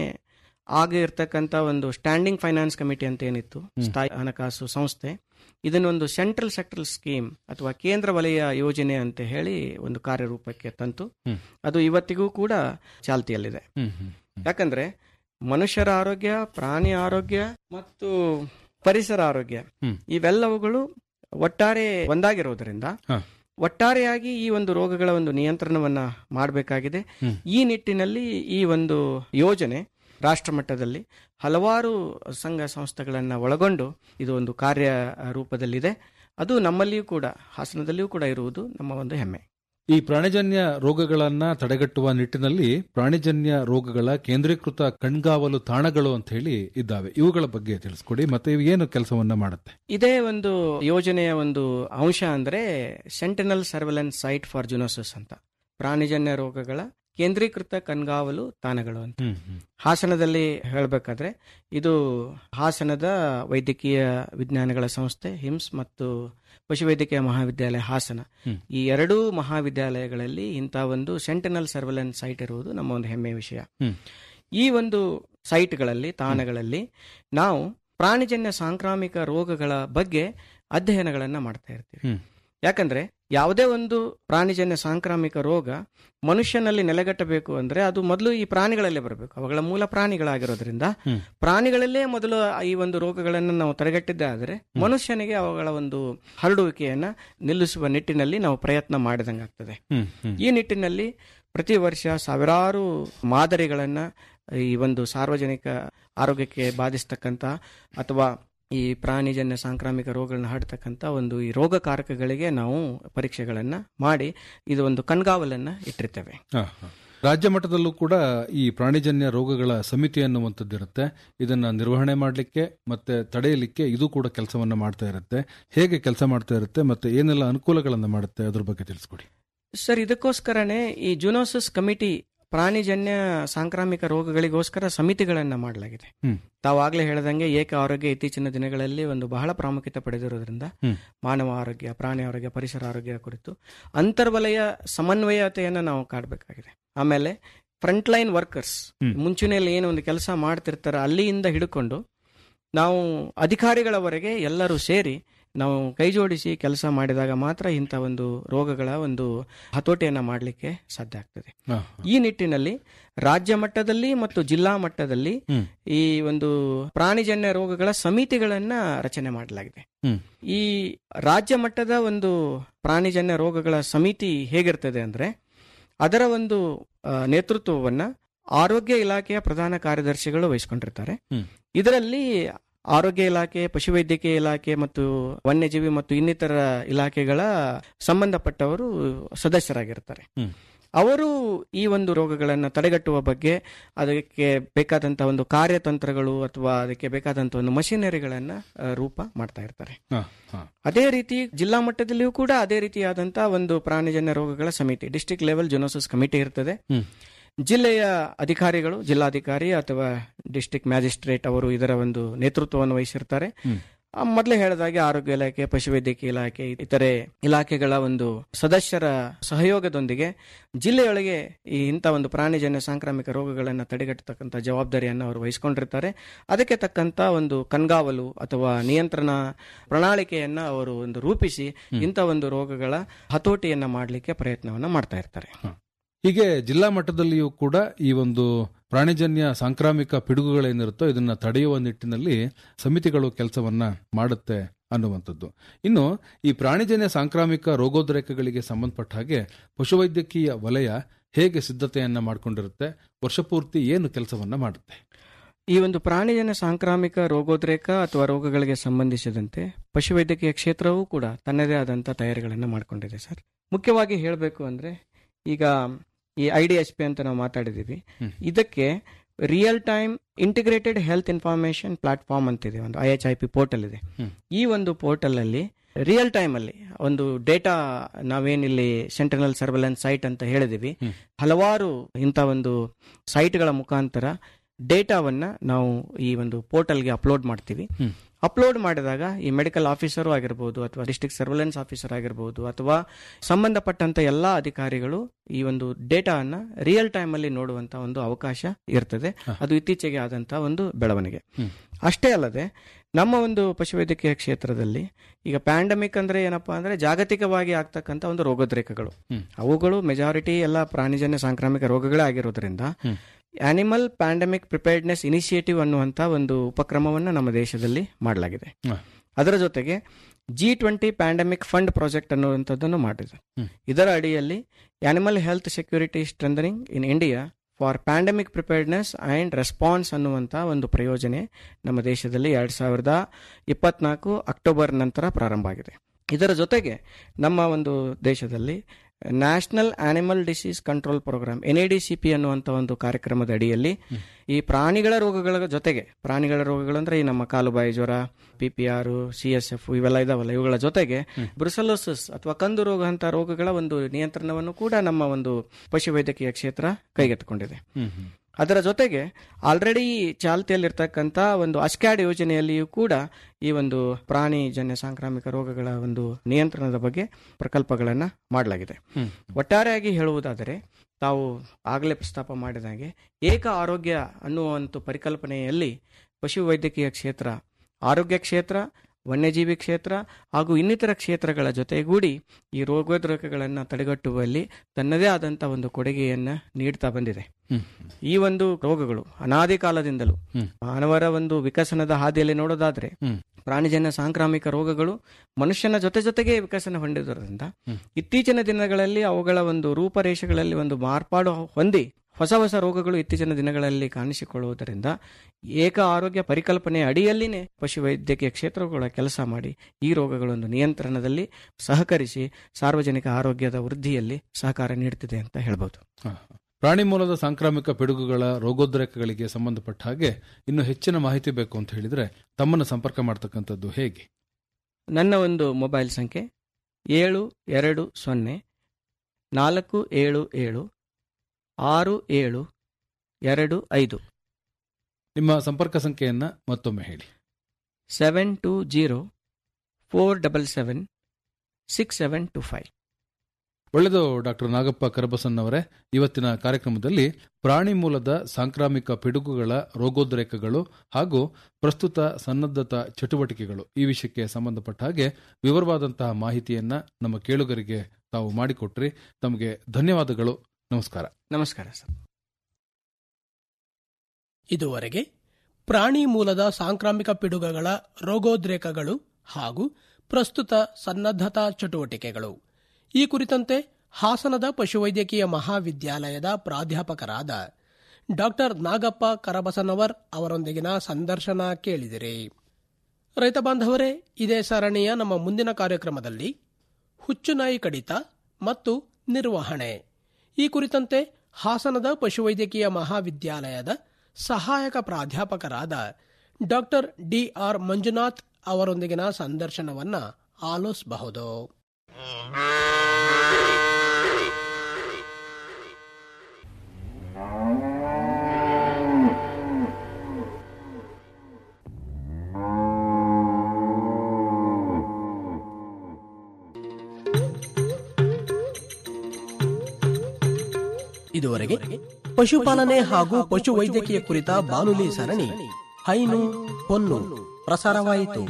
ಆಗ ಇರ್ತಕ್ಕಂಥ ಒಂದು ಸ್ಟ್ಯಾಂಡಿಂಗ್ ಫೈನಾನ್ಸ್ ಕಮಿಟಿ ಅಂತ ಏನಿತ್ತು ಸ್ಥಾಯಿ ಹಣಕಾಸು ಸಂಸ್ಥೆ ಇದನ್ನೊಂದು ಸೆಂಟ್ರಲ್ ಸೆಕ್ಟರಲ್ ಸ್ಕೀಮ್ ಅಥವಾ ಕೇಂದ್ರ ವಲಯ ಯೋಜನೆ ಅಂತ ಹೇಳಿ ಒಂದು ಕಾರ್ಯರೂಪಕ್ಕೆ ತಂತು ಹ್ಮ್. ಅದು ಇವತ್ತಿಗೂ ಕೂಡ ಚಾಲ್ತಿಯಲ್ಲಿದೆ ಹ್ಮ್ ಹ್ಮ್ ಯಾಕಂದ್ರೆ ಮನುಷ್ಯರ ಆರೋಗ್ಯ ಪ್ರಾಣಿ ಆರೋಗ್ಯ ಮತ್ತು ಪರಿಸರ ಆರೋಗ್ಯ ಹ್ಮ್. ಇವೆಲ್ಲವುಗಳು ಒಟ್ಟಾರೆ ಒಂದಾಗಿರೋದ್ರಿಂದ ಹ. ಒಟ್ಟಾರೆಯಾಗಿ ಈ ಒಂದು ರೋಗಗಳ ಒಂದು ನಿಯಂತ್ರಣವನ್ನ ಮಾಡಬೇಕಾಗಿದೆ ಹ್ಮ್. ಈ ನಿಟ್ಟಿನಲ್ಲಿ ಈ ಒಂದು ಯೋಜನೆ ರಾಷ್ಟ್ರ ಮಟ್ಟದಲ್ಲಿ ಹಲವಾರು ಸಂಘ ಸಂಸ್ಥೆಗಳನ್ನ ಒಳಗೊಂಡು ಇದು ಒಂದು ಕಾರ್ಯ ರೂಪದಲ್ಲಿದೆ ಅದು ನಮ್ಮಲ್ಲಿಯೂ ಕೂಡ ಹಾಸನದಲ್ಲಿಯೂ ಕೂಡ ಇರುವುದು ನಮ್ಮ ಒಂದು ಹೆಮ್ಮೆ ಈ ಪ್ರಾಣಿಜನ್ಯ ರೋಗಗಳನ್ನ ತಡೆಗಟ್ಟುವ ನಿಟ್ಟಿನಲ್ಲಿ ಪ್ರಾಣಿಜನ್ಯ ರೋಗಗಳ ಕೇಂದ್ರೀಕೃತ ಕಣ್ಗಾವಲು ತಾಣಗಳು ಅಂತ ಹೇಳಿ ಇದ್ದಾವೆ ಇವುಗಳ ಬಗ್ಗೆ ತಿಳಿಸ್ಕೊಡಿ ಮತ್ತೆ ಇವು ಏನು ಕೆಲಸವನ್ನ ಮಾಡುತ್ತೆ ಇದೇ ಒಂದು ಯೋಜನೆಯ ಒಂದು ಅಂಶ ಅಂದ್ರೆ sentinel surveillance site for zoonosis ಅಂತ ಪ್ರಾಣಿಜನ್ಯ ರೋಗಗಳ ಕೇಂದ್ರೀಕೃತ ಕಣ್ಗಾವಲು ತಾಣಗಳು ಅಂತ ಹ್ಮ್ ಹ್ಮ್ ಹಾಸನದಲ್ಲಿ ಹೇಳಬೇಕಾದ್ರೆ ಇದು ಹಾಸನದ ವೈದ್ಯಕೀಯ ವಿಜ್ಞಾನಗಳ ಸಂಸ್ಥೆ ಹಿಮ್ಸ್ ಮತ್ತು ಪಶುವೈದ್ಯಕೀಯ ಮಹಾವಿದ್ಯಾಲಯ ಹಾಸನ ಹ್ಮ್. ಈ ಎರಡೂ ಮಹಾವಿದ್ಯಾಲಯಗಳಲ್ಲಿ ಇಂಥ ಒಂದು ಸೆಂಟಿನಲ್ ಸರ್ವೆಲೆನ್ಸ್ ಸೈಟ್ ಇರುವುದು ನಮ್ಮ ಒಂದು ಹೆಮ್ಮೆಯ ವಿಷಯ ಹ್ಮ್. ಈ ಒಂದು ಸೈಟ್ಗಳಲ್ಲಿ ತಾಣಗಳಲ್ಲಿ ನಾವು ಪ್ರಾಣಿಜನ್ಯ ಸಾಂಕ್ರಾಮಿಕ ರೋಗಗಳ ಬಗ್ಗೆ ಅಧ್ಯಯನಗಳನ್ನ ಮಾಡ್ತಾ ಇರ್ತೀವಿ ಹ್ಮ್. ಯಾಕಂದ್ರೆ ಯಾವುದೇ ಒಂದು ಪ್ರಾಣಿಜನ್ಯ ಸಾಂಕ್ರಾಮಿಕ ರೋಗ ಮನುಷ್ಯನಲ್ಲಿ ನೆಲೆಗಟ್ಟಬೇಕು ಅಂದ್ರೆ ಅದು ಮೊದಲು ಈ ಪ್ರಾಣಿಗಳಲ್ಲೇ ಬರಬೇಕು ಅವುಗಳ ಮೂಲ ಪ್ರಾಣಿಗಳಾಗಿರೋದ್ರಿಂದ ಹ್ಮ್. ಪ್ರಾಣಿಗಳಲ್ಲೇ ಮೊದಲು ಈ ಒಂದು ರೋಗಗಳನ್ನು ನಾವು ತಡೆಗಟ್ಟಿದ್ದೆ ಆದರೆ ಮನುಷ್ಯನಿಗೆ ಅವುಗಳ ಒಂದು ಹರಡುವಿಕೆಯನ್ನ ನಿಲ್ಲಿಸುವ ನಿಟ್ಟಿನಲ್ಲಿ ನಾವು ಪ್ರಯತ್ನ ಮಾಡಿದಂಗಾಗ್ತದೆ ಹ್ಮ್ ಹ್ಮ್ ಈ ನಿಟ್ಟಿನಲ್ಲಿ ಪ್ರತಿ ವರ್ಷ ಸಾವಿರಾರು ಮಾದರಿಗಳನ್ನ ಈ ಒಂದು ಸಾರ್ವಜನಿಕ ಆರೋಗ್ಯಕ್ಕೆ ಬಾಧಿಸ್ತಕ್ಕಂಥ ಅಥವಾ ಈ ಪ್ರಾಣಿಜನ್ಯ ಸಾಂಕ್ರಾಮಿಕ ರೋಗಗಳನ್ನ ಹರಡ್ತಕ್ಕಂಥ ಒಂದು ಈ ರೋಗಕಾರಕಗಳಿಗೆ ನಾವು ಪರೀಕ್ಷೆಗಳನ್ನ ಮಾಡಿ ಇದು ಒಂದು ಕಣ್ಗಾವಲನ್ನ ಇಟ್ಟಿರ್ತೇವೆ ಹ, ಹ. ರಾಜ್ಯ ಮಟ್ಟದಲ್ಲೂ ಕೂಡ ಈ ಪ್ರಾಣಿಜನ್ಯ ರೋಗಗಳ ಸಮಿತಿ ಅನ್ನುವಂಥದ್ದು ಇರುತ್ತೆ ಇದನ್ನ ನಿರ್ವಹಣೆ ಮಾಡಲಿಕ್ಕೆ ಮತ್ತೆ ತಡೆಯಲಿಕ್ಕೆ ಇದು ಕೂಡ ಕೆಲಸವನ್ನ ಮಾಡ್ತಾ ಇರುತ್ತೆ ಹೇಗೆ ಕೆಲಸ ಮಾಡ್ತಾ ಇರುತ್ತೆ ಮತ್ತೆ ಏನೆಲ್ಲ ಅನುಕೂಲಗಳನ್ನ ಮಾಡುತ್ತೆ ಅದ್ರ ಬಗ್ಗೆ ತಿಳಿಸ್ಕೊಡಿ ಸರ್ ಇದಕ್ಕೋಸ್ಕರನೇ ಈ ಜುನೋಸಿಸ್ ಕಮಿಟಿ ಪ್ರಾಣಿಜನ್ಯ ಸಾಂಕ್ರಾಮಿಕ ರೋಗಗಳಿಗೋಸ್ಕರ ಸಮಿತಿಗಳನ್ನ ಮಾಡಲಾಗಿದೆ ಹ್ಮ್. ತಾವಾಗ್ಲೇ ಹೇಳ್ದಂಗೆ ಏಕ ಆರೋಗ್ಯ ಇತ್ತೀಚಿನ ದಿನಗಳಲ್ಲಿ ಒಂದು ಬಹಳ ಪ್ರಾಮುಖ್ಯತೆ ಪಡೆದಿರೋದ್ರಿಂದ ಹ್ಮ್. ಮಾನವ ಆರೋಗ್ಯ ಪ್ರಾಣಿ ಆರೋಗ್ಯ ಪರಿಸರ ಆರೋಗ್ಯ ಕುರಿತು ಅಂತರ್ವಲಯ ಸಮನ್ವಯತೆಯನ್ನು ನಾವು ಕಾಡಬೇಕಾಗಿದೆ ಆಮೇಲೆ ಫ್ರಂಟ್ ಲೈನ್ ವರ್ಕರ್ಸ್ ಹ್ಮ್. ಮುಂಚೂಣಿಯಲ್ಲಿ ಏನು ಒಂದು ಕೆಲಸ ಮಾಡ್ತಿರ್ತಾರೆ ಅಲ್ಲಿಂದ ಹಿಡ್ಕೊಂಡು ನಾವು ಅಧಿಕಾರಿಗಳವರೆಗೆ ಎಲ್ಲರೂ ಸೇರಿ ನಾವು ಕೈ ಜೋಡಿಸಿ ಕೆಲಸ ಮಾಡಿದಾಗ ಮಾತ್ರ ಇಂಥ ಒಂದು ರೋಗಗಳ ಒಂದು ಹತೋಟಿಯನ್ನ ಮಾಡಲಿಕ್ಕೆ ಸಾಧ್ಯ ಆಗ್ತದೆ ಹ, ಹ. ಈ ನಿಟ್ಟಿನಲ್ಲಿ ರಾಜ್ಯ ಮಟ್ಟದಲ್ಲಿ ಮತ್ತು ಜಿಲ್ಲಾ ಮಟ್ಟದಲ್ಲಿ ಹ್ಮ್. ಈ ಒಂದು ಪ್ರಾಣಿಜನ್ಯ ರೋಗಗಳ ಸಮಿತಿಗಳನ್ನ ರಚನೆ ಮಾಡಲಾಗಿದೆ ಹ್ಮ್. ಈ ರಾಜ್ಯ ಮಟ್ಟದ ಒಂದು ಪ್ರಾಣಿಜನ್ಯ ರೋಗಗಳ ಸಮಿತಿ ಹೇಗಿರ್ತದೆ ಅಂದ್ರೆ ಅದರ ಒಂದು ಆ, ನೇತೃತ್ವವನ್ನ ಆರೋಗ್ಯ ಇಲಾಖೆಯ ಪ್ರಧಾನ ಕಾರ್ಯದರ್ಶಿಗಳು ವಹಿಸಿಕೊಂಡಿರ್ತಾರೆ ಹ್ಮ್. ಇದರಲ್ಲಿ ಆರೋಗ್ಯ ಇಲಾಖೆ ಪಶುವೈದ್ಯಕೀಯ ಇಲಾಖೆ ಮತ್ತು ವನ್ಯಜೀವಿ ಮತ್ತು ಇನ್ನಿತರ ಇಲಾಖೆಗಳ ಸಂಬಂಧಪಟ್ಟವರು ಸದಸ್ಯರಾಗಿರ್ತಾರೆ ಹ್ಮ್. ಅವರು ಈ ಒಂದು ರೋಗಗಳನ್ನು ತಡೆಗಟ್ಟುವ ಬಗ್ಗೆ ಅದಕ್ಕೆ ಬೇಕಾದಂತಹ ಒಂದು ಕಾರ್ಯತಂತ್ರಗಳು ಅಥವಾ ಅದಕ್ಕೆ ಬೇಕಾದಂತಹ ಒಂದು ಮಷಿನರಿಗಳನ್ನ ಆ, ರೂಪ ಮಾಡ್ತಾ ಇರ್ತಾರೆ ಹ, ಹ. ಅದೇ ರೀತಿ ಜಿಲ್ಲಾ ಮಟ್ಟದಲ್ಲಿಯೂ ಕೂಡ ಅದೇ ರೀತಿಯಾದಂತಹ ಒಂದು ಪ್ರಾಣಿಜನ್ಯ ರೋಗಗಳ ಸಮಿತಿ ಡಿಸ್ಟ್ರಿಕ್ಟ್ ಲೆವೆಲ್ ಜೊನೋಸಿಸ್ ಕಮಿಟಿ ಇರ್ತದೆ ಹ್ಮ್. ಜಿಲ್ಲೆಯ ಅಧಿಕಾರಿಗಳು ಜಿಲ್ಲಾಧಿಕಾರಿ ಅಥವಾ ಡಿಸ್ಟ್ರಿಕ್ಟ್ ಮ್ಯಾಜಿಸ್ಟ್ರೇಟ್ ಅವರು ಇದರ ಒಂದು ನೇತೃತ್ವವನ್ನು ವಹಿಸಿರ್ತಾರೆ ಆ, ಮೊದಲೇ ಹೇಳಿದಾಗೆ ಆರೋಗ್ಯ ಇಲಾಖೆ ಪಶುವೈದ್ಯಕೀಯ ಇಲಾಖೆ ಇತರೆ ಇಲಾಖೆಗಳ ಒಂದು ಸದಸ್ಯರ ಸಹಯೋಗದೊಂದಿಗೆ ಜಿಲ್ಲೆಯೊಳಗೆ ಈ ಇಂಥ ಒಂದು ಪ್ರಾಣಿಜನ್ಯ ಸಾಂಕ್ರಾಮಿಕ ರೋಗಗಳನ್ನು ತಡೆಗಟ್ಟತಕ್ಕಂಥ ಜವಾಬ್ದಾರಿಯನ್ನು ಅವರು ವಹಿಸಿಕೊಂಡಿರ್ತಾರೆ ಅದಕ್ಕೆ ತಕ್ಕಂತ ಒಂದು ಕಣ್ಗಾವಲು ಅಥವಾ ನಿಯಂತ್ರಣ ಪ್ರಣಾಳಿಕೆಯನ್ನ ಅವರು ಒಂದು ರೂಪಿಸಿ ಇಂಥ ಒಂದು ರೋಗಗಳ ಹತೋಟಿಯನ್ನ ಮಾಡಲಿಕ್ಕೆ ಪ್ರಯತ್ನವನ್ನ ಮಾಡ್ತಾ ಇರ್ತಾರೆ ಹೀಗೆ ಜಿಲ್ಲಾ ಮಟ್ಟದಲ್ಲಿಯೂ ಕೂಡ ಈ ಒಂದು ಪ್ರಾಣಿಜನ್ಯ ಸಾಂಕ್ರಾಮಿಕ ಪಿಡುಗುಗಳೇನಿರುತ್ತೋ ಇದನ್ನ ತಡೆಯುವ ನಿಟ್ಟಿನಲ್ಲಿ ಸಮಿತಿಗಳು ಕೆಲಸವನ್ನ ಮಾಡುತ್ತೆ ಅನ್ನುವಂಥದ್ದು ಇನ್ನು ಈ ಪ್ರಾಣಿಜನ್ಯ ಸಾಂಕ್ರಾಮಿಕ ರೋಗೋದ್ರೇಕಗಳಿಗೆ ಸಂಬಂಧಪಟ್ಟ ಹಾಗೆ ಪಶುವೈದ್ಯಕೀಯ ವಲಯ ಹೇಗೆ ಸಿದ್ಧತೆಯನ್ನ ಮಾಡಿಕೊಂಡಿರುತ್ತೆ ವರ್ಷಪೂರ್ತಿ ಏನು ಕೆಲಸವನ್ನ ಮಾಡುತ್ತೆ ಈ ಒಂದು ಪ್ರಾಣಿಜನ್ಯ ಸಾಂಕ್ರಾಮಿಕ ರೋಗೋದ್ರೇಕ ಅಥವಾ ರೋಗಗಳಿಗೆ ಸಂಬಂಧಿಸಿದಂತೆ ಪಶುವೈದ್ಯಕೀಯ ಕ್ಷೇತ್ರವೂ ಕೂಡ ತನ್ನದೇ ಆದಂಥ ತಯಾರಿಗಳನ್ನು ಮಾಡಿಕೊಂಡಿದೆ ಸರ್ ಮುಖ್ಯವಾಗಿ ಹೇಳಬೇಕು ಅಂದ್ರೆ ಈಗ ಈ ಐ ಡಿ ಎಸ್ ಪಿ ಅಂತ ನಾವು ಮಾತಾಡಿದ್ದೀವಿ ಹ್ಮ್. ಇದಕ್ಕೆ real time integrated health information platform ಅಂತಿದೆ ಒಂದು I H I P portal ಇದೆ ಹ್ಮ್. ಈ ಒಂದು ಪೋರ್ಟಲ್ ಅಲ್ಲಿ ರಿಯಲ್ ಟೈಮ್ ಅಲ್ಲಿ ಒಂದು ಡೇಟಾ ನಾವೇನಿಲ್ಲಿ ಸೆಂಟ್ರಲ್ ಸರ್ವೆಲೆನ್ಸ್ ಸೈಟ್ ಅಂತ ಹೇಳಿದೀವಿ ಹ್ಮ್. ಹಲವಾರು ಇಂಥ ಒಂದು ಸೈಟ್ಗಳ ಮುಖಾಂತರ ಡೇಟಾವನ್ನ ನಾವು ಈ ಒಂದು ಪೋರ್ಟಲ್ಗೆ ಅಪ್ಲೋಡ್ ಮಾಡ್ತೀವಿ ಹ್ಮ್. ಅಪ್ಲೋಡ್ ಮಾಡಿದಾಗ ಈ ಮೆಡಿಕಲ್ ಆಫೀಸರು ಆಗಿರ್ಬೋದು ಅಥವಾ ಡಿಸ್ಟ್ರಿಕ್ಟ್ ಸರ್ವೆಲೆನ್ಸ್ ಆಫೀಸರ್ ಆಗಿರ್ಬೋದು ಅಥವಾ ಸಂಬಂಧಪಟ್ಟಂತ ಎಲ್ಲಾ ಅಧಿಕಾರಿಗಳು ಈ ಒಂದು ಡೇಟಾವನ್ನ ರಿಯಲ್ ಟೈಮ್ ಅಲ್ಲಿ ನೋಡುವಂತ ಒಂದು ಅವಕಾಶ ಇರ್ತದೆ ಅದು ಇತ್ತೀಚೆಗೆ ಆದಂತ ಒಂದು ಬೆಳವಣಿಗೆ ಹ್ಮ್. ಅಷ್ಟೇ ಅಲ್ಲದೆ ನಮ್ಮ ಒಂದು ಪಶುವೈದ್ಯಕೀಯ ಕ್ಷೇತ್ರದಲ್ಲಿ ಈಗ ಪ್ಯಾಂಡಮಿಕ್ ಅಂದ್ರೆ ಏನಪ್ಪಾ ಅಂದ್ರೆ ಜಾಗತಿಕವಾಗಿ ಆಗ್ತಕ್ಕಂಥ ಒಂದು ರೋಗೋದ್ರೇಕಗಳು ಹ್ಮ್. ಅವುಗಳು ಮೆಜಾರಿಟಿ ಎಲ್ಲ ಪ್ರಾಣಿಜನ್ಯ ಸಾಂಕ್ರಾಮಿಕ ರೋಗಗಳೇ ಆಗಿರೋದ್ರಿಂದ ಹ್ಮ್. ಆನಿಮಲ್ ಪ್ಯಾಂಡಮಿಕ್ ಪ್ರಿಪೇರ್ಡ್ನೆಸ್ ಇನಿಷಿಯೇಟಿವ್ ಅನ್ನುವಂಥ ಒಂದು ಉಪಕ್ರಮವನ್ನು ನಮ್ಮ ದೇಶದಲ್ಲಿ ಮಾಡಲಾಗಿದೆ ಹ. ಅದರ ಜೊತೆಗೆ G twenty pandemic fund project ಅನ್ನುವಂಥದ್ದನ್ನು ಮಾಡಿದೆ ಹ್ಮ್. ಇದರ ಅಡಿಯಲ್ಲಿ animal health security strengthening in India for pandemic preparedness and response ಅನ್ನುವಂಥ ಒಂದು ಪ್ರಯೋಜನೆ ನಮ್ಮ ದೇಶದಲ್ಲಿ ಎರಡ್ ಸಾವಿರದ ಇಪ್ಪತ್ನಾಲ್ಕು ಅಕ್ಟೋಬರ್ ನಂತರ ಪ್ರಾರಂಭ ಆಗಿದೆ ಇದರ ಜೊತೆಗೆ ನಮ್ಮ ಒಂದು ದೇಶದಲ್ಲಿ national animal disease control programme N C P ಅನ್ನುವಂಥ ಒಂದು ಕಾರ್ಯಕ್ರಮದ ಅಡಿಯಲ್ಲಿ ಈ ಪ್ರಾಣಿಗಳ ರೋಗಗಳ ಜೊತೆಗೆ ಪ್ರಾಣಿಗಳ ರೋಗಗಳು ಅಂದ್ರೆ ಈ ನಮ್ಮ ಕಾಲುಬಾಯಿ ಜ್ವರ P P R C S F ಇವೆಲ್ಲ ಇದಾವಲ್ಲ ಇವುಗಳ ಜೊತೆಗೆ ಬ್ರುಸಲೋಸಿಸ್ ಅಥವಾ ಕಂದು ರೋಗ ಅಂತ ರೋಗಗಳ ಒಂದು ನಿಯಂತ್ರಣವನ್ನು ಕೂಡ ನಮ್ಮ ಒಂದು ಪಶುವೈದ್ಯಕೀಯ ಕ್ಷೇತ್ರ ಕೈಗೆತ್ತಿಕೊಂಡಿದೆ ಹ್ಮ್ ಹ್ಮ್ ಅದರ ಜೊತೆಗೆ ಆಲ್ರೆಡಿ ಚಾಲ್ತಿಯಲ್ಲಿರ್ತಕ್ಕಂಥ ಒಂದು ಅಸ್ಕ್ಯಾಡ್ ಯೋಜನೆಯಲ್ಲಿಯೂ ಕೂಡ ಈ ಒಂದು ಪ್ರಾಣಿ ಜನ್ಯ ಸಾಂಕ್ರಾಮಿಕ ರೋಗಗಳ ಒಂದು ನಿಯಂತ್ರಣದ ಬಗ್ಗೆ ಪ್ರಕಲ್ಪಗಳನ್ನ ಮಾಡಲಾಗಿದೆ ಹ್ಮ್. ಒಟ್ಟಾರೆಯಾಗಿ ಹೇಳುವುದಾದರೆ ತಾವು ಆಗಲೇ ಪ್ರಸ್ತಾಪ ಮಾಡಿದಾಗೆ ಏಕ ಆರೋಗ್ಯ ಅನ್ನುವಂಥ ಪರಿಕಲ್ಪನೆಯಲ್ಲಿ ಪಶುವೈದ್ಯಕೀಯ ಕ್ಷೇತ್ರ ಆರೋಗ್ಯ ಕ್ಷೇತ್ರ ವನ್ಯಜೀವಿ ಕ್ಷೇತ್ರ ಹಾಗೂ ಇನ್ನಿತರ ಕ್ಷೇತ್ರಗಳ ಜೊತೆಗೂಡಿ ಈ ರೋಗೋದ್ರೇಕಗಳನ್ನು ತಡೆಗಟ್ಟುವಲ್ಲಿ ತನ್ನದೇ ಆದಂಥ ಒಂದು ಕೊಡುಗೆಯನ್ನ ನೀಡ್ತಾ ಬಂದಿದೆ ಹ್ಮ್. ಈ ಒಂದು ರೋಗಗಳು ಅನಾದಿ ಕಾಲದಿಂದಲೂ ಹ್ಮ್. ಮಾನವರ ಒಂದು ವಿಕಸನದ ಹಾದಿಯಲ್ಲಿ ನೋಡೋದಾದ್ರೆ ಹ್ಮ್. ಪ್ರಾಣಿಜನ್ಯ ಸಾಂಕ್ರಾಮಿಕ ರೋಗಗಳು ಮನುಷ್ಯನ ಜೊತೆ ಜೊತೆಗೆ ವಿಕಸನ ಹೊಂದಿರೋದ್ರಿಂದ ಹ್ಮ್. ಇತ್ತೀಚಿನ ದಿನಗಳಲ್ಲಿ ಅವುಗಳ ಒಂದು ರೂಪರೇಷೆಗಳಲ್ಲಿ ಒಂದು ಮಾರ್ಪಾಡು ಹೊಂದಿ ಹೊಸ ಹೊಸ ರೋಗಗಳು ಇತ್ತೀಚಿನ ದಿನಗಳಲ್ಲಿ ಕಾಣಿಸಿಕೊಳ್ಳುವುದರಿಂದ ಏಕ ಆರೋಗ್ಯ ಪರಿಕಲ್ಪನೆ ಅಡಿಯಲ್ಲಿನೇ ಪಶುವೈದ್ಯಕೀಯ ಕ್ಷೇತ್ರಗಳ ಕೆಲಸ ಮಾಡಿ ಈ ರೋಗಗಳೊಂದು ನಿಯಂತ್ರಣದಲ್ಲಿ ಸಹಕರಿಸಿ ಸಾರ್ವಜನಿಕ ಆರೋಗ್ಯದ ವೃದ್ಧಿಯಲ್ಲಿ ಸಹಕಾರ ನೀಡುತ್ತಿದೆ ಅಂತ ಹೇಳ್ಬೋದು ಹ, ಹ. ಪ್ರಾಣಿ ಮೂಲದ ಸಾಂಕ್ರಾಮಿಕ ಪಿಡುಗುಗಳ ರೋಗೋದ್ರೇಕಗಳಿಗೆ ಸಂಬಂಧಪಟ್ಟ ಹಾಗೆ ಇನ್ನು ಹೆಚ್ಚಿನ ಮಾಹಿತಿ ಬೇಕು ಅಂತ ಹೇಳಿದ್ರೆ ತಮ್ಮನ್ನು ಸಂಪರ್ಕ ಮಾಡ್ತಕ್ಕಂಥದ್ದು ಹೇಗೆ ನನ್ನ ಒಂದು ಮೊಬೈಲ್ ಸಂಖ್ಯೆ ಏಳು ಎರಡು ಸೊನ್ನೆ ನಾಲ್ಕು ಏಳು ಏಳು ಆರು ಏಳು ಎರಡು ಐದು ನಿಮ್ಮ ಸಂಪರ್ಕ ಸಂಖ್ಯೆಯನ್ನ ಮತ್ತೊಮ್ಮೆ ಹೇಳಿ seven two zero four double seven six seven two five ಒಳ್ಳೆಯದು ಡಾಕ್ಟರ್ ನಾಗಪ್ಪ ಕರಬಸನ್ ಅವರೇ ಇವತ್ತಿನ ಕಾರ್ಯಕ್ರಮದಲ್ಲಿ ಪ್ರಾಣಿ ಮೂಲದ ಸಾಂಕ್ರಾಮಿಕ ಪಿಡುಗುಗಳ ರೋಗೋದ್ರೇಕಗಳು ಹಾಗೂ ಪ್ರಸ್ತುತ ಸನ್ನದ್ಧತಾ ಚಟುವಟಿಕೆಗಳು ಈ ವಿಷಯಕ್ಕೆ ಸಂಬಂಧಪಟ್ಟ ಹಾಗೆ ವಿವರವಾದಂತಹ ಮಾಹಿತಿಯನ್ನ ನಮ್ಮ ಕೇಳುಗರಿಗೆ ತಾವು ಮಾಡಿಕೊಟ್ರಿ ತಮಗೆ ಧನ್ಯವಾದಗಳು ನಮಸ್ಕಾರ ನಮಸ್ಕಾರ ಸರ್ ಇದುವರೆಗೆ ಪ್ರಾಣಿ ಮೂಲದ ಸಾಂಕ್ರಾಮಿಕ ಪಿಡುಗಗಳ ರೋಗೋದ್ರೇಕಗಳು ಹಾಗೂ ಪ್ರಸ್ತುತ ಸನ್ನದ್ಧತಾ ಚಟುವಟಿಕೆಗಳು ಈ ಕುರಿತಂತೆ ಹಾಸನದ ಪಶುವೈದ್ಯಕೀಯ ಮಹಾವಿದ್ಯಾಲಯದ ಪ್ರಾಧ್ಯಾಪಕರಾದ ಡಾಕ್ಟರ್ ನಾಗಪ್ಪ ಕರಬಸನವರ್ ಅವರೊಂದಿಗಿನ ಸಂದರ್ಶನ ಕೇಳಿದಿರಿ ರೈತ ಬಾಂಧವರೇ ಇದೇ ಸರಣಿಯ ನಮ್ಮ ಮುಂದಿನ ಕಾರ್ಯಕ್ರಮದಲ್ಲಿ ಹುಚ್ಚುನಾಯಿ ಕಡಿತ ಮತ್ತು ನಿರ್ವಹಣೆ ಈ ಕುರಿತಂತೆ ಹಾಸನದ ಪಶುವೈದ್ಯಕೀಯ ಮಹಾವಿದ್ಯಾಲಯದ ಸಹಾಯಕ ಪ್ರಾಧ್ಯಾಪಕರಾದ ಡಾಕ್ಟರ್ ಡಿಆರ್ ಮಂಜುನಾಥ್ ಅವರೊಂದಿಗಿನ ಸಂದರ್ಶನವನ್ನ ಆಲಿಸಬಹುದು ಇದುವರೆಗೆ ಪಶುಪಾಲನೆ ಹಾಗೂ ಪಶು ವೈದ್ಯಕೀಯ ಕುರಿತ ಬಾನುಲಿ ಸರಣಿ ಹೈನು ಹೊನ್ನು ಪ್ರಸಾರವಾಯಿತು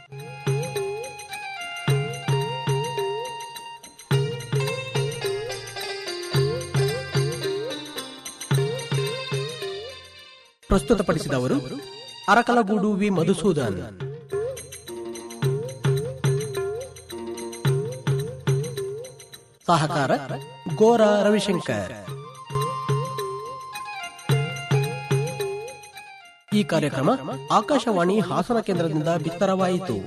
ಪ್ರಸ್ತುತಪಡಿಸಿದವರು ಅರಕಲಗೂಡು ವಿ ಮಧುಸೂದನ್ ಸಹಕಾರ ಗೋರ ರವಿಶಂಕರ್ ಈ ಕಾರ್ಯಕ್ರಮ ಆಕಾಶವಾಣಿ ಹಾಸನ ಕೇಂದ್ರದಿಂದ ಬಿತ್ತರವಾಯಿತು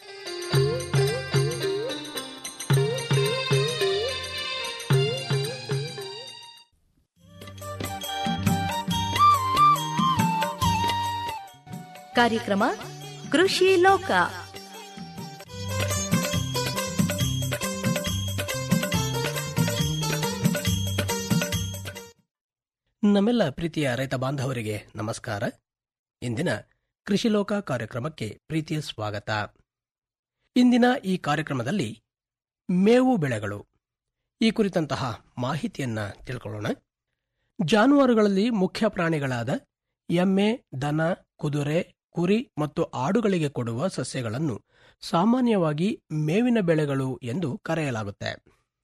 ಕಾರ್ಯಕ್ರಮ ಕೃಷಿ ಲೋಕ ನಮ್ಮೆಲ್ಲ ಪ್ರೀತಿಯ ರೈತ ಬಾಂಧವರಿಗೆ ನಮಸ್ಕಾರ ಇಂದಿನ ಕೃಷಿ ಲೋಕ ಕಾರ್ಯಕ್ರಮಕ್ಕೆ ಪ್ರೀತಿಯ ಸ್ವಾಗತ ಇಂದಿನ ಈ ಕಾರ್ಯಕ್ರಮದಲ್ಲಿ ಮೇವು ಬೆಳೆಗಳು ಈ ಕುರಿತಂತಹ ಮಾಹಿತಿಯನ್ನ ತಿಳ್ಕೊಳ್ಳೋಣ ಜಾನುವಾರುಗಳಲ್ಲಿ ಮುಖ್ಯ ಪ್ರಾಣಿಗಳಾದ ಎಮ್ಮೆ ದನ ಕುದುರೆ ಕುರಿ ಮತ್ತು ಆಡುಗಳಿಗೆ ಕೊಡುವ ಸಸ್ಯಗಳನ್ನು ಸಾಮಾನ್ಯವಾಗಿ ಮೇವಿನ ಬೆಳೆಗಳು ಎಂದು ಕರೆಯಲಾಗುತ್ತೆ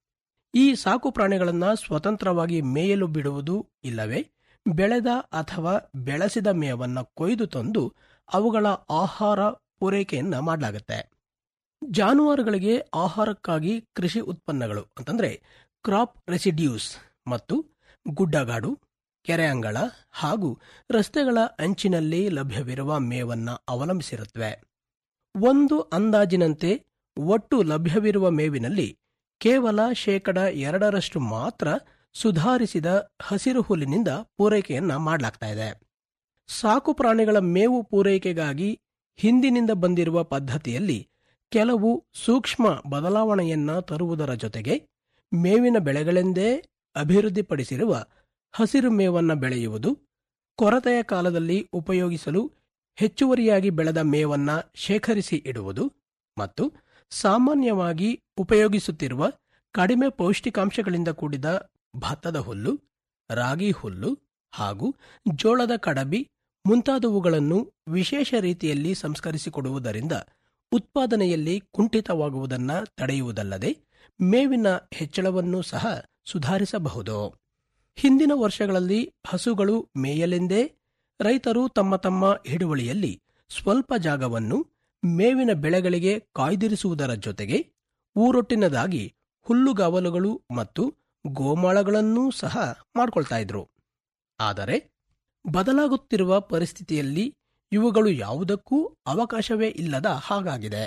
ಈ ಸಾಕು ಪ್ರಾಣಿಗಳನ್ನು ಸ್ವತಂತ್ರವಾಗಿ ಮೇಯಲು ಬಿಡುವುದು ಇಲ್ಲವೇ ಬೆಳೆದ ಅಥವಾ ಬೆಳೆಸಿದ ಮೇವನ್ನು ಕೊಯ್ದು ತಂದು ಅವುಗಳ ಆಹಾರ ಪೂರೈಕೆಯನ್ನ ಮಾಡಲಾಗುತ್ತೆ ಜಾನುವಾರುಗಳಿಗೆ ಆಹಾರಕ್ಕಾಗಿ ಕೃಷಿ ಉತ್ಪನ್ನಗಳು ಅಂತಂದ್ರೆ ಕ್ರಾಪ್ ರೆಸಿಡ್ಯೂಸ್ ಮತ್ತು ಗುಡ್ಡಗಾಡು ಕೆರೆ ಅಂಗಳ ಹಾಗೂ ರಸ್ತೆಗಳ ಅಂಚಿನಲ್ಲಿ ಲಭ್ಯವಿರುವ ಮೇವನ್ನ ಅವಲಂಬಿಸಿರುತ್ತವೆ ಒಂದು ಅಂದಾಜಿನಂತೆ ಒಟ್ಟು ಲಭ್ಯವಿರುವ ಮೇವಿನಲ್ಲಿ ಕೇವಲ ಶೇಕಡ ಎರಡರಷ್ಟು ಮಾತ್ರ ಸುಧಾರಿಸಿದ ಹಸಿರು ಹುಲ್ಲಿನಿಂದ ಪೂರೈಕೆಯನ್ನ ಮಾಡಲಾಗ್ತಾ ಇದೆ ಸಾಕು ಪ್ರಾಣಿಗಳ ಮೇವು ಪೂರೈಕೆಗಾಗಿ ಹಿಂದಿನಿಂದ ಬಂದಿರುವ ಪದ್ಧತಿಯಲ್ಲಿ ಕೆಲವು ಸೂಕ್ಷ್ಮ ಬದಲಾವಣೆಯನ್ನ ತರುವುದರ ಜೊತೆಗೆ ಮೇವಿನ ಬೆಳೆಗಳೆಂದೇ ಅಭಿವೃದ್ಧಿಪಡಿಸಿರುವ ಹಸಿರು ಮೇವನ್ನ ಬೆಳೆಯುವುದು ಕೊರತೆಯ ಕಾಲದಲ್ಲಿ ಉಪಯೋಗಿಸಲು ಹೆಚ್ಚುವರಿಯಾಗಿ ಬೆಳೆದ ಮೇವನ್ನ ಶೇಖರಿಸಿ ಇಡುವುದು ಮತ್ತು ಸಾಮಾನ್ಯವಾಗಿ ಉಪಯೋಗಿಸುತ್ತಿರುವ ಕಡಿಮೆ ಪೌಷ್ಟಿಕಾಂಶಗಳಿಂದ ಕೂಡಿದ ಭತ್ತದ ಹುಲ್ಲು ರಾಗಿ ಹುಲ್ಲು ಹಾಗೂ ಜೋಳದ ಕಡಬಿ ಮುಂತಾದವುಗಳನ್ನು ವಿಶೇಷ ರೀತಿಯಲ್ಲಿ ಸಂಸ್ಕರಿಸಿಕೊಡುವುದರಿಂದ ಉತ್ಪಾದನೆಯಲ್ಲಿ ಕುಂಠಿತವಾಗುವುದನ್ನ ತಡೆಯುವುದಲ್ಲದೆ ಮೇವಿನ ಹೆಚ್ಚಳವನ್ನು ಸಹ ಸುಧಾರಿಸಬಹುದು ಹಿಂದಿನ ವರ್ಷಗಳಲ್ಲಿ ಹಸುಗಳು ಮೇಯಲೆಂದೇ ರೈತರು ತಮ್ಮ ತಮ್ಮ ಹಿಡುವಳಿಯಲ್ಲಿ ಸ್ವಲ್ಪ ಜಾಗವನ್ನು ಮೇವಿನ ಬೆಳೆಗಳಿಗೆ ಕಾಯ್ದಿರಿಸುವುದರ ಜೊತೆಗೆ ಊರೊಟ್ಟಿನದಾಗಿ ಹುಲ್ಲುಗಾವಲುಗಳು ಮತ್ತು ಗೋಮಾಳಗಳನ್ನೂ ಸಹ ಮಾಡ್ಕೊಳ್ತಾ ಇದ್ರು ಆದರೆ ಬದಲಾಗುತ್ತಿರುವ ಪರಿಸ್ಥಿತಿಯಲ್ಲಿ ಇವುಗಳು ಯಾವುದಕ್ಕೂ ಅವಕಾಶವೇ ಇಲ್ಲದ ಹಾಗಾಗಿದೆ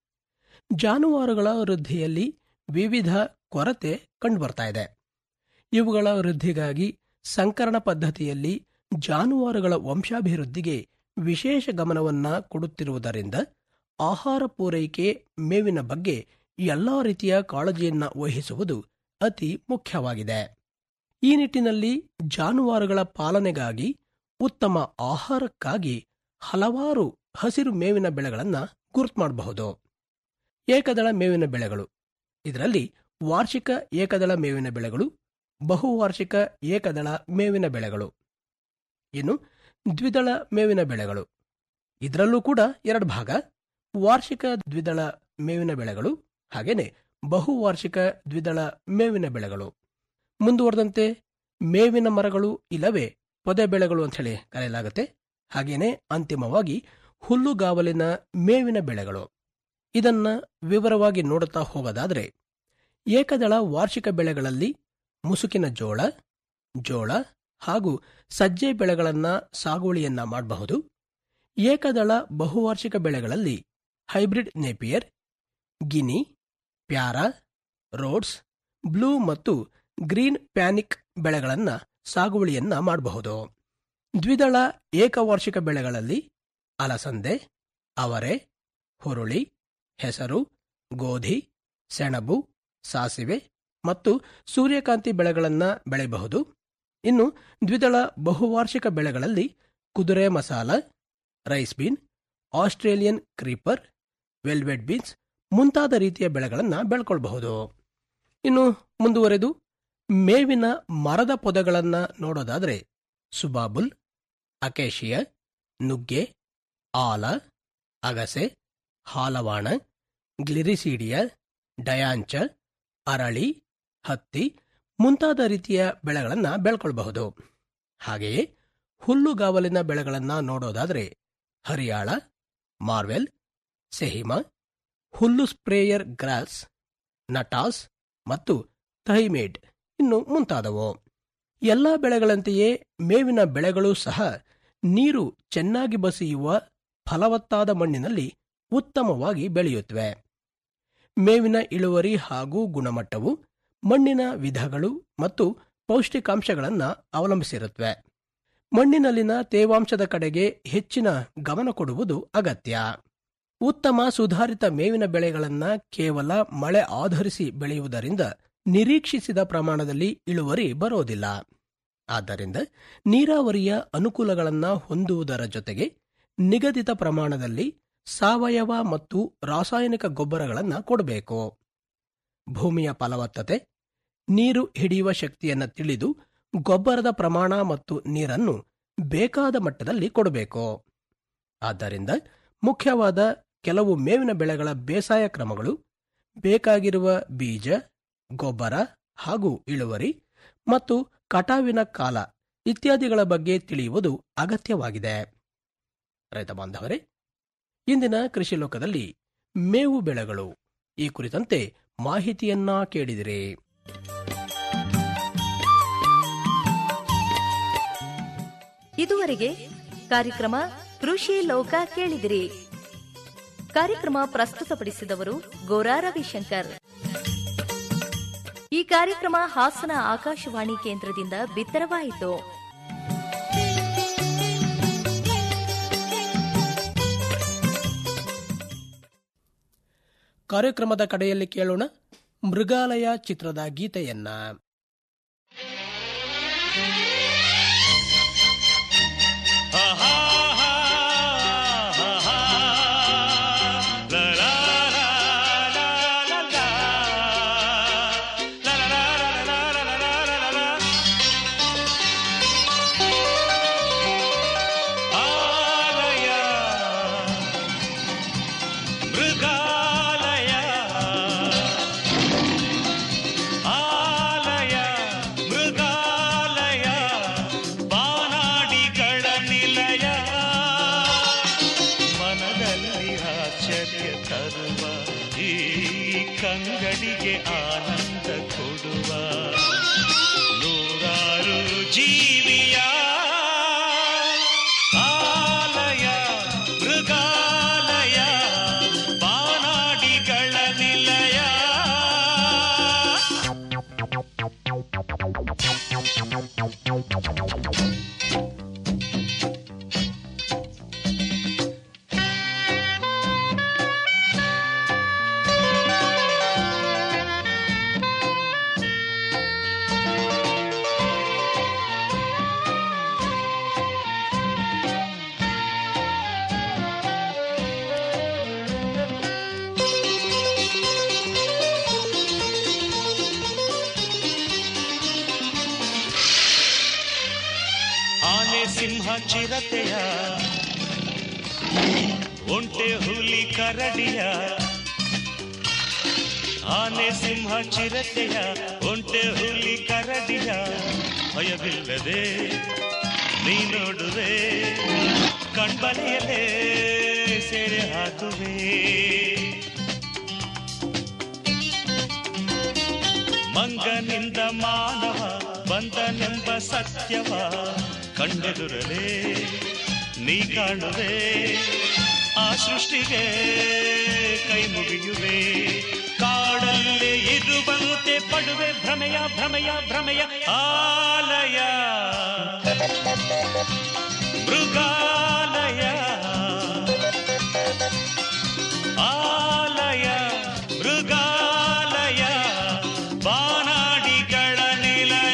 ಜಾನುವಾರುಗಳ ವೃದ್ಧಿಯಲ್ಲಿ ವಿವಿಧ ಕೊರತೆ ಕಂಡುಬರ್ತಾ ಇದೆ ಇವುಗಳ ವೃದ್ಧಿಗಾಗಿ ಸಂಕರಣ ಪದ್ಧತಿಯಲ್ಲಿ ಜಾನುವಾರುಗಳ ವಂಶಾಭಿವೃದ್ಧಿಗೆ ವಿಶೇಷ ಗಮನವನ್ನ ಕೊಡುತ್ತಿರುವುದರಿಂದ ಆಹಾರ ಪೂರೈಕೆ ಮೇವಿನ ಬಗ್ಗೆ ಎಲ್ಲಾ ರೀತಿಯ ಕಾಳಜಿಯನ್ನ ವಹಿಸುವುದು ಅತಿ ಮುಖ್ಯವಾಗಿದೆ ಈ ನಿಟ್ಟಿನಲ್ಲಿ ಜಾನುವಾರುಗಳ ಪಾಲನೆಗಾಗಿ ಉತ್ತಮ ಆಹಾರಕ್ಕಾಗಿ ಹಲವಾರು ಹಸಿರು ಮೇವಿನ ಬೆಳೆಗಳನ್ನ ಗುರುತು ಮಾಡಬಹುದು ಏಕದಳ ಮೇವಿನ ಬೆಳೆಗಳು ಇದರಲ್ಲಿ ವಾರ್ಷಿಕ ಏಕದಳ ಮೇವಿನ ಬೆಳೆಗಳು ಬಹುವಾರ್ಷಿಕ ಏಕದಳ ಮೇವಿನ ಬೆಳೆಗಳು ಇನ್ನು ದ್ವಿದಳ ಮೇವಿನ ಬೆಳೆಗಳು ಇದರಲ್ಲೂ ಕೂಡ ಎರಡು ಭಾಗ ವಾರ್ಷಿಕ ದ್ವಿದಳ ಮೇವಿನ ಬೆಳೆಗಳು ಹಾಗೇನೆ ಬಹುವಾರ್ಷಿಕ ದ್ವಿದಳ ಮೇವಿನ ಬೆಳೆಗಳು ಮುಂದುವರೆದಂತೆ ಮೇವಿನ ಮರಗಳು ಇಲ್ಲವೇ ಪೊದೆ ಬೆಳೆಗಳು ಅಂತ ಹೇಳಿ ಕರೆಯಲಾಗುತ್ತೆ ಹಾಗೇನೆ ಅಂತಿಮವಾಗಿ ಹುಲ್ಲುಗಾವಲಿನ ಮೇವಿನ ಬೆಳೆಗಳು ಇದನ್ನ ವಿವರವಾಗಿ ನೋಡುತ್ತಾ ಹೋಗೋದಾದ್ರೆ ಏಕದಳ ವಾರ್ಷಿಕ ಬೆಳೆಗಳಲ್ಲಿ ಮುಸುಕಿನ ಜೋಳ ಜೋಳ ಹಾಗೂ ಸಜ್ಜೆ ಬೆಳೆಗಳನ್ನ ಸಾಗುವಳಿಯನ್ನ ಮಾಡಬಹುದು ಏಕದಳ ಬಹುವಾರ್ಷಿಕ ಬೆಳೆಗಳಲ್ಲಿ hybrid Napier guinea para Rhodes blue ಮತ್ತು ಗ್ರೀನ್ ಪ್ಯಾನಿಕ್ ಬೆಳೆಗಳನ್ನ ಸಾಗುವಳಿಯನ್ನ ಮಾಡಬಹುದು ದ್ವಿದಳ ಏಕವಾರ್ಷಿಕ ಬೆಳೆಗಳಲ್ಲಿ ಅಲಸಂದೆ ಅವರೆ ಹುರುಳಿ ಹೆಸರು ಗೋಧಿ ಸೆಣಬು ಸಾಸಿವೆ ಮತ್ತು ಸೂರ್ಯಕಾಂತಿ ಬೆಳೆಗಳನ್ನ ಬೆಳೆಯಬಹುದು ಇನ್ನು ದ್ವಿದಳ ಬಹುವಾರ್ಷಿಕ ಬೆಳೆಗಳಲ್ಲಿ ಕುದುರೆ ಮಸಾಲ rice bean Australian creeper velvet beans ಮುಂತಾದ ರೀತಿಯ ಬೆಳೆಗಳನ್ನು ಬೆಳ್ಕೊಳ್ಬಹುದು ಇನ್ನು ಮುಂದುವರೆದು ಮೇವಿನ ಮರದ ಪೊದೆಗಳನ್ನ ನೋಡೋದಾದ್ರೆ ಸುಬಾಬುಲ್ ಅಕೇಶಿಯ ನುಗ್ಗೆ ಆಲ ಅಗಸೆ ಹಾಲವಾಣ ಗ್ಲಿರಿಸೀಡಿಯ ಡಯಾಂಚ ಅರಳಿ ಹತ್ತಿ ಮುಂತಾದ ರೀತಿಯ ಬೆಳೆಗಳನ್ನ ಬೆಳ್ಕೊಳ್ಬಹುದು ಹಾಗೆಯೇ ಹುಲ್ಲುಗಾವಲಿನ ಬೆಳೆಗಳನ್ನ ನೋಡೋದಾದ್ರೆ ಹರಿಯಾಳ ಮಾರ್ವೆಲ್ ಸೆಹಿಮ ಹುಲ್ಲು ಸ್ಪ್ರೇಯರ್ ಗ್ರಾಸ್ ನಟಾಸ್ ಮತ್ತು ಥೈಮೇಡ್ ಇನ್ನು ಮುಂತಾದವು ಎಲ್ಲ ಬೆಳೆಗಳಂತೆಯೇ ಮೇವಿನ ಬೆಳೆಗಳೂ ಸಹ ನೀರು ಚೆನ್ನಾಗಿ ಬಸಿಯುವ ಫಲವತ್ತಾದ ಮಣ್ಣಿನಲ್ಲಿ ಉತ್ತಮವಾಗಿ ಬೆಳೆಯುತ್ತವೆ ಮೇವಿನ ಇಳುವರಿ ಹಾಗೂ ಗುಣಮಟ್ಟವು ಮಣ್ಣಿನ ವಿಧಗಳು ಮತ್ತು ಪೌಷ್ಟಿಕಾಂಶಗಳನ್ನು ಅವಲಂಬಿಸಿರುತ್ತವೆ ಮಣ್ಣಿನಲ್ಲಿನ ತೇವಾಂಶದ ಕಡೆಗೆ ಹೆಚ್ಚಿನ ಗಮನ ಕೊಡುವುದು ಅಗತ್ಯ ಉತ್ತಮ ಸುಧಾರಿತ ಮೇವಿನ ಬೆಳೆಗಳನ್ನ ಕೇವಲ ಮಳೆ ಆಧರಿಸಿ ಬೆಳೆಯುವುದರಿಂದ ನಿರೀಕ್ಷಿಸಿದ ಪ್ರಮಾಣದಲ್ಲಿ ಇಳುವರಿ ಬರೋದಿಲ್ಲ ಆದ್ದರಿಂದ ನೀರಾವರಿಯ ಅನುಕೂಲಗಳನ್ನ ಹೊಂದುವುದರ ಜೊತೆಗೆ ನಿಗದಿತ ಪ್ರಮಾಣದಲ್ಲಿ ಸಾವಯವ ಮತ್ತು ರಾಸಾಯನಿಕ ಗೊಬ್ಬರಗಳನ್ನು ಕೊಡಬೇಕು ಭೂಮಿಯ ಫಲವತ್ತತೆ ನೀರು ಹಿಡಿಯುವ ಶಕ್ತಿಯನ್ನು ತಿಳಿದು ಗೊಬ್ಬರದ ಪ್ರಮಾಣ ಮತ್ತು ನೀರನ್ನು ಬೇಕಾದ ಮಟ್ಟದಲ್ಲಿ ಕೊಡಬೇಕು ಆದ್ದರಿಂದ ಮುಖ್ಯವಾದ ಕೆಲವು ಮೇವಿನ ಬೆಳೆಗಳ ಬೇಸಾಯ ಕ್ರಮಗಳು ಬೇಕಾಗಿರುವ ಬೀಜ ಗೊಬ್ಬರ ಹಾಗೂ ಇಳುವರಿ ಮತ್ತು ಕಟಾವಿನ ಕಾಲ ಇತ್ಯಾದಿಗಳ ಬಗ್ಗೆ ತಿಳಿಯುವುದು ಅಗತ್ಯವಾಗಿದೆ ರೈತ ಬಾಂಧವರೇ ಇಂದಿನ ಕೃಷಿ ಲೋಕದಲ್ಲಿ ಮೇವು ಬೆಳೆಗಳು ಈ ಕುರಿತಂತೆ ಮಾಹಿತಿಯನ್ನ ಕೇಳಿದಿರಿ ಇದುವರೆಗೆ ಕಾರ್ಯಕ್ರಮ ಕೃಷಿ ಲೋಕ ಕೇಳಿದಿರಿ ಕಾರ್ಯಕ್ರಮ ಪ್ರಸ್ತುತಪಡಿಸಿದವರು ಗೋರಾ ರವಿಶಂಕರ್ ಈ ಕಾರ್ಯಕ್ರಮ ಹಾಸನ ಆಕಾಶವಾಣಿ ಕೇಂದ್ರದಿಂದ ಬಿತ್ತರವಾಯಿತು ಕಾರ್ಯಕ್ರಮದ ಕಡೆಯಲ್ಲಿ ಕೇಳೋಣ ಮೃಗಾಲಯ ಚಿತ್ರದ ಗೀತೆಯನ್ನ ಆಲಯ ಮೃಗಾಲಯ ಆಲಯ ಮೃಗಾಲಯ ಬಾನಾಡಿಗಳ ನಿಲಯ ಮನದಲ್ಲಿ ಆಶ್ಚರ್ಯ ತರುವ ಈ ಕಂಗಡಿಗೆ ಆನಂದ ಕೊಡುವ ನೂರಾರು ಜೀವಿಯ ಆಲಯ ಮೃಗಾಲಯ ಬಾನಾಡಿಗಳ ನಿಲಯ ಆನೆ ಸಿಂಹ ಚಿರತೆಯ ಒಂಟೆ ಹುಲಿ ಕರಡಿಯ ಆನೆ ಸಿಂಹ ಚಿರತೆಯ ಒಂಟೆ ಹುಲಿ ಕರಡಿಯ ಭಯವಿಲ್ಲದೆ ನೀ ನೋಡುವೆ ಕಣ್ಬಲೆಯಲ್ಲೇ ಸೆರೆ ಹಾಕುವೆ ಮಂಗನಿಂದ ಮಾನವ ಬಂದನೆಂಬ ಸತ್ಯವ ಕಂಡೆದುರಲೇ ನೀ ಕಾಣುವೆ ಆ ಸೃಷ್ಟಿಗೆ ಕೈ ಮುಗಿಯುವೆ ಕಾಡಲ್ಲೇ ಇರುವಂತೆ ಪಡುವೆ ಭ್ರಮೆಯ ಭ್ರಮೆಯ ಭ್ರಮೆಯ ಆಲಯ ಮೃಗಾಲಯ ಆಲಯ ಮೃಗಾಲಯ ಬಾನಾಡಿಗಳ ನಿಲಯ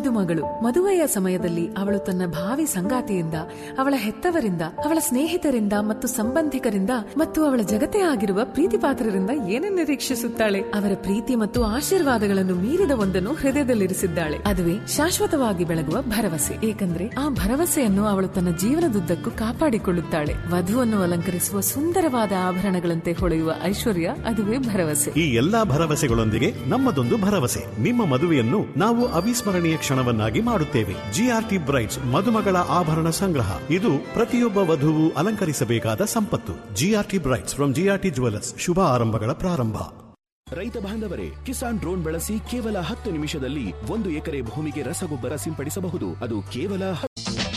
ಮದುಮಗಳು ಮದುವೆಯ ಸಮಯದಲ್ಲಿ ಅವಳು ತನ್ನ ಭಾವಿ ಸಂಗಾತಿಯಿಂದ ಅವಳ ಹೆತ್ತವರಿಂದ ಅವಳ ಸ್ನೇಹಿತರಿಂದ ಮತ್ತು ಸಂಬಂಧಿಕರಿಂದ ಮತ್ತು ಅವಳ ಜಗತ್ತೇ ಆಗಿರುವ ಪ್ರೀತಿ ಪಾತ್ರರಿಂದ ಏನನ್ನು ನಿರೀಕ್ಷಿಸುತ್ತಾಳೆ ಅವರ ಪ್ರೀತಿ ಮತ್ತು ಆಶೀರ್ವಾದಗಳನ್ನು ಮೀರಿದ ಒಂದನ್ನು ಹೃದಯದಲ್ಲಿರಿಸಿದ್ದಾಳೆ ಅದುವೇ ಶಾಶ್ವತವಾಗಿ ಬೆಳಗುವ ಭರವಸೆ ಏಕೆಂದ್ರೆ ಆ ಭರವಸೆಯನ್ನು ಅವಳು ತನ್ನ ಜೀವನದುದ್ದಕ್ಕೂ ಕಾಪಾಡಿಕೊಳ್ಳುತ್ತಾಳೆ ವಧುವನ್ನು ಅಲಂಕರಿಸುವ ಸುಂದರವಾದ ಆಭರಣಗಳಂತೆ ಹೊಳೆಯುವ ಐಶ್ವರ್ಯ ಅದುವೇ ಭರವಸೆ ಈ ಎಲ್ಲಾ ಭರವಸೆಗಳೊಂದಿಗೆ ನಮ್ಮದೊಂದು ಭರವಸೆ ನಿಮ್ಮ ಮದುವೆಯನ್ನು ನಾವು ಅವಿಸ್ಮರಣೀಯ ಕ್ಷಣವನ್ನಾಗಿ ಮಾಡುತ್ತೇವೆ ಜಿಆರ್ಟಿ ಬ್ರೈಟ್ಸ್ ಮದುಮಗಳ ಆಭರಣ ಸಂಗ್ರಹ ಇದು ಪ್ರತಿಯೊಬ್ಬ ವಧುವು ಅಲಂಕರಿಸಬೇಕಾದ ಸಂಪತ್ತು GRT brights from GRT jewellers ಶುಭ ಆರಂಭಗಳ ಪ್ರಾರಂಭ ರೈತ ಬಾಂಧವರೇ ಕಿಸಾನ್ ಡ್ರೋನ್ ಬಳಸಿ ಕೇವಲ ಹತ್ತು ನಿಮಿಷದಲ್ಲಿ ಒಂದು ಎಕರೆ ಭೂಮಿಗೆ ರಸಗೊಬ್ಬರ ಸಿಂಪಡಿಸಬಹುದು ಅದು ಕೇವಲ ಹ-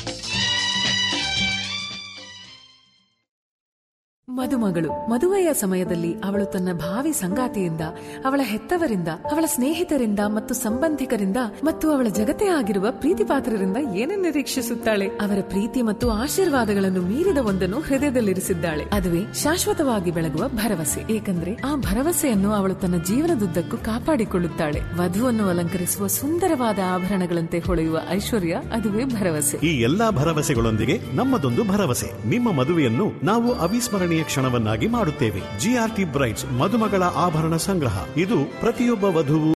ಮದುಮಗಳು ಮದುವೆಯ ಸಮಯದಲ್ಲಿ ಅವಳು ತನ್ನ ಭಾವಿ ಸಂಗಾತಿಯಿಂದ ಅವಳ ಹೆತ್ತವರಿಂದ ಅವಳ ಸ್ನೇಹಿತರಿಂದ ಮತ್ತು ಸಂಬಂಧಿಕರಿಂದ ಮತ್ತು ಅವಳ ಜಗತ್ತೇ ಆಗಿರುವ ಪ್ರೀತಿ ಪಾತ್ರರಿಂದ ಏನನ್ನು ನಿರೀಕ್ಷಿಸುತ್ತಾಳೆ ಅವರ ಪ್ರೀತಿ ಮತ್ತು ಆಶೀರ್ವಾದಗಳನ್ನು ಮೀರಿದ ಒಂದನ್ನು ಹೃದಯದಲ್ಲಿರಿಸಿದ್ದಾಳೆ ಅದುವೇ ಶಾಶ್ವತವಾಗಿ ಬೆಳಗುವ ಭರವಸೆ ಏಕೆಂದ್ರೆ ಆ ಭರವಸೆಯನ್ನು ಅವಳು ತನ್ನ ಜೀವನದುದ್ದಕ್ಕೂ ಕಾಪಾಡಿಕೊಳ್ಳುತ್ತಾಳೆ ವಧುವನ್ನು ಅಲಂಕರಿಸುವ ಸುಂದರವಾದ ಆಭರಣಗಳಂತೆ ಹೊಳೆಯುವ ಐಶ್ವರ್ಯ ಅದುವೇ ಭರವಸೆ ಈ ಎಲ್ಲಾ ಭರವಸೆಗಳೊಂದಿಗೆ ನಮ್ಮದೊಂದು ಭರವಸೆ ನಿಮ್ಮ ಮದುವೆಯನ್ನು ನಾವು ಅವಿಸ್ಮರಣೀಯ ಕ್ಷಣವನ್ನಾಗಿ ಮಾಡುತ್ತೇವೆ ಜಿಆರ್ಟಿ ಬ್ರೈಟ್ಸ್ ಮದುಮಗಳ ಆಭರಣ ಸಂಗ್ರಹ ಇದು ಪ್ರತಿಯೊಬ್ಬ ವಧುವು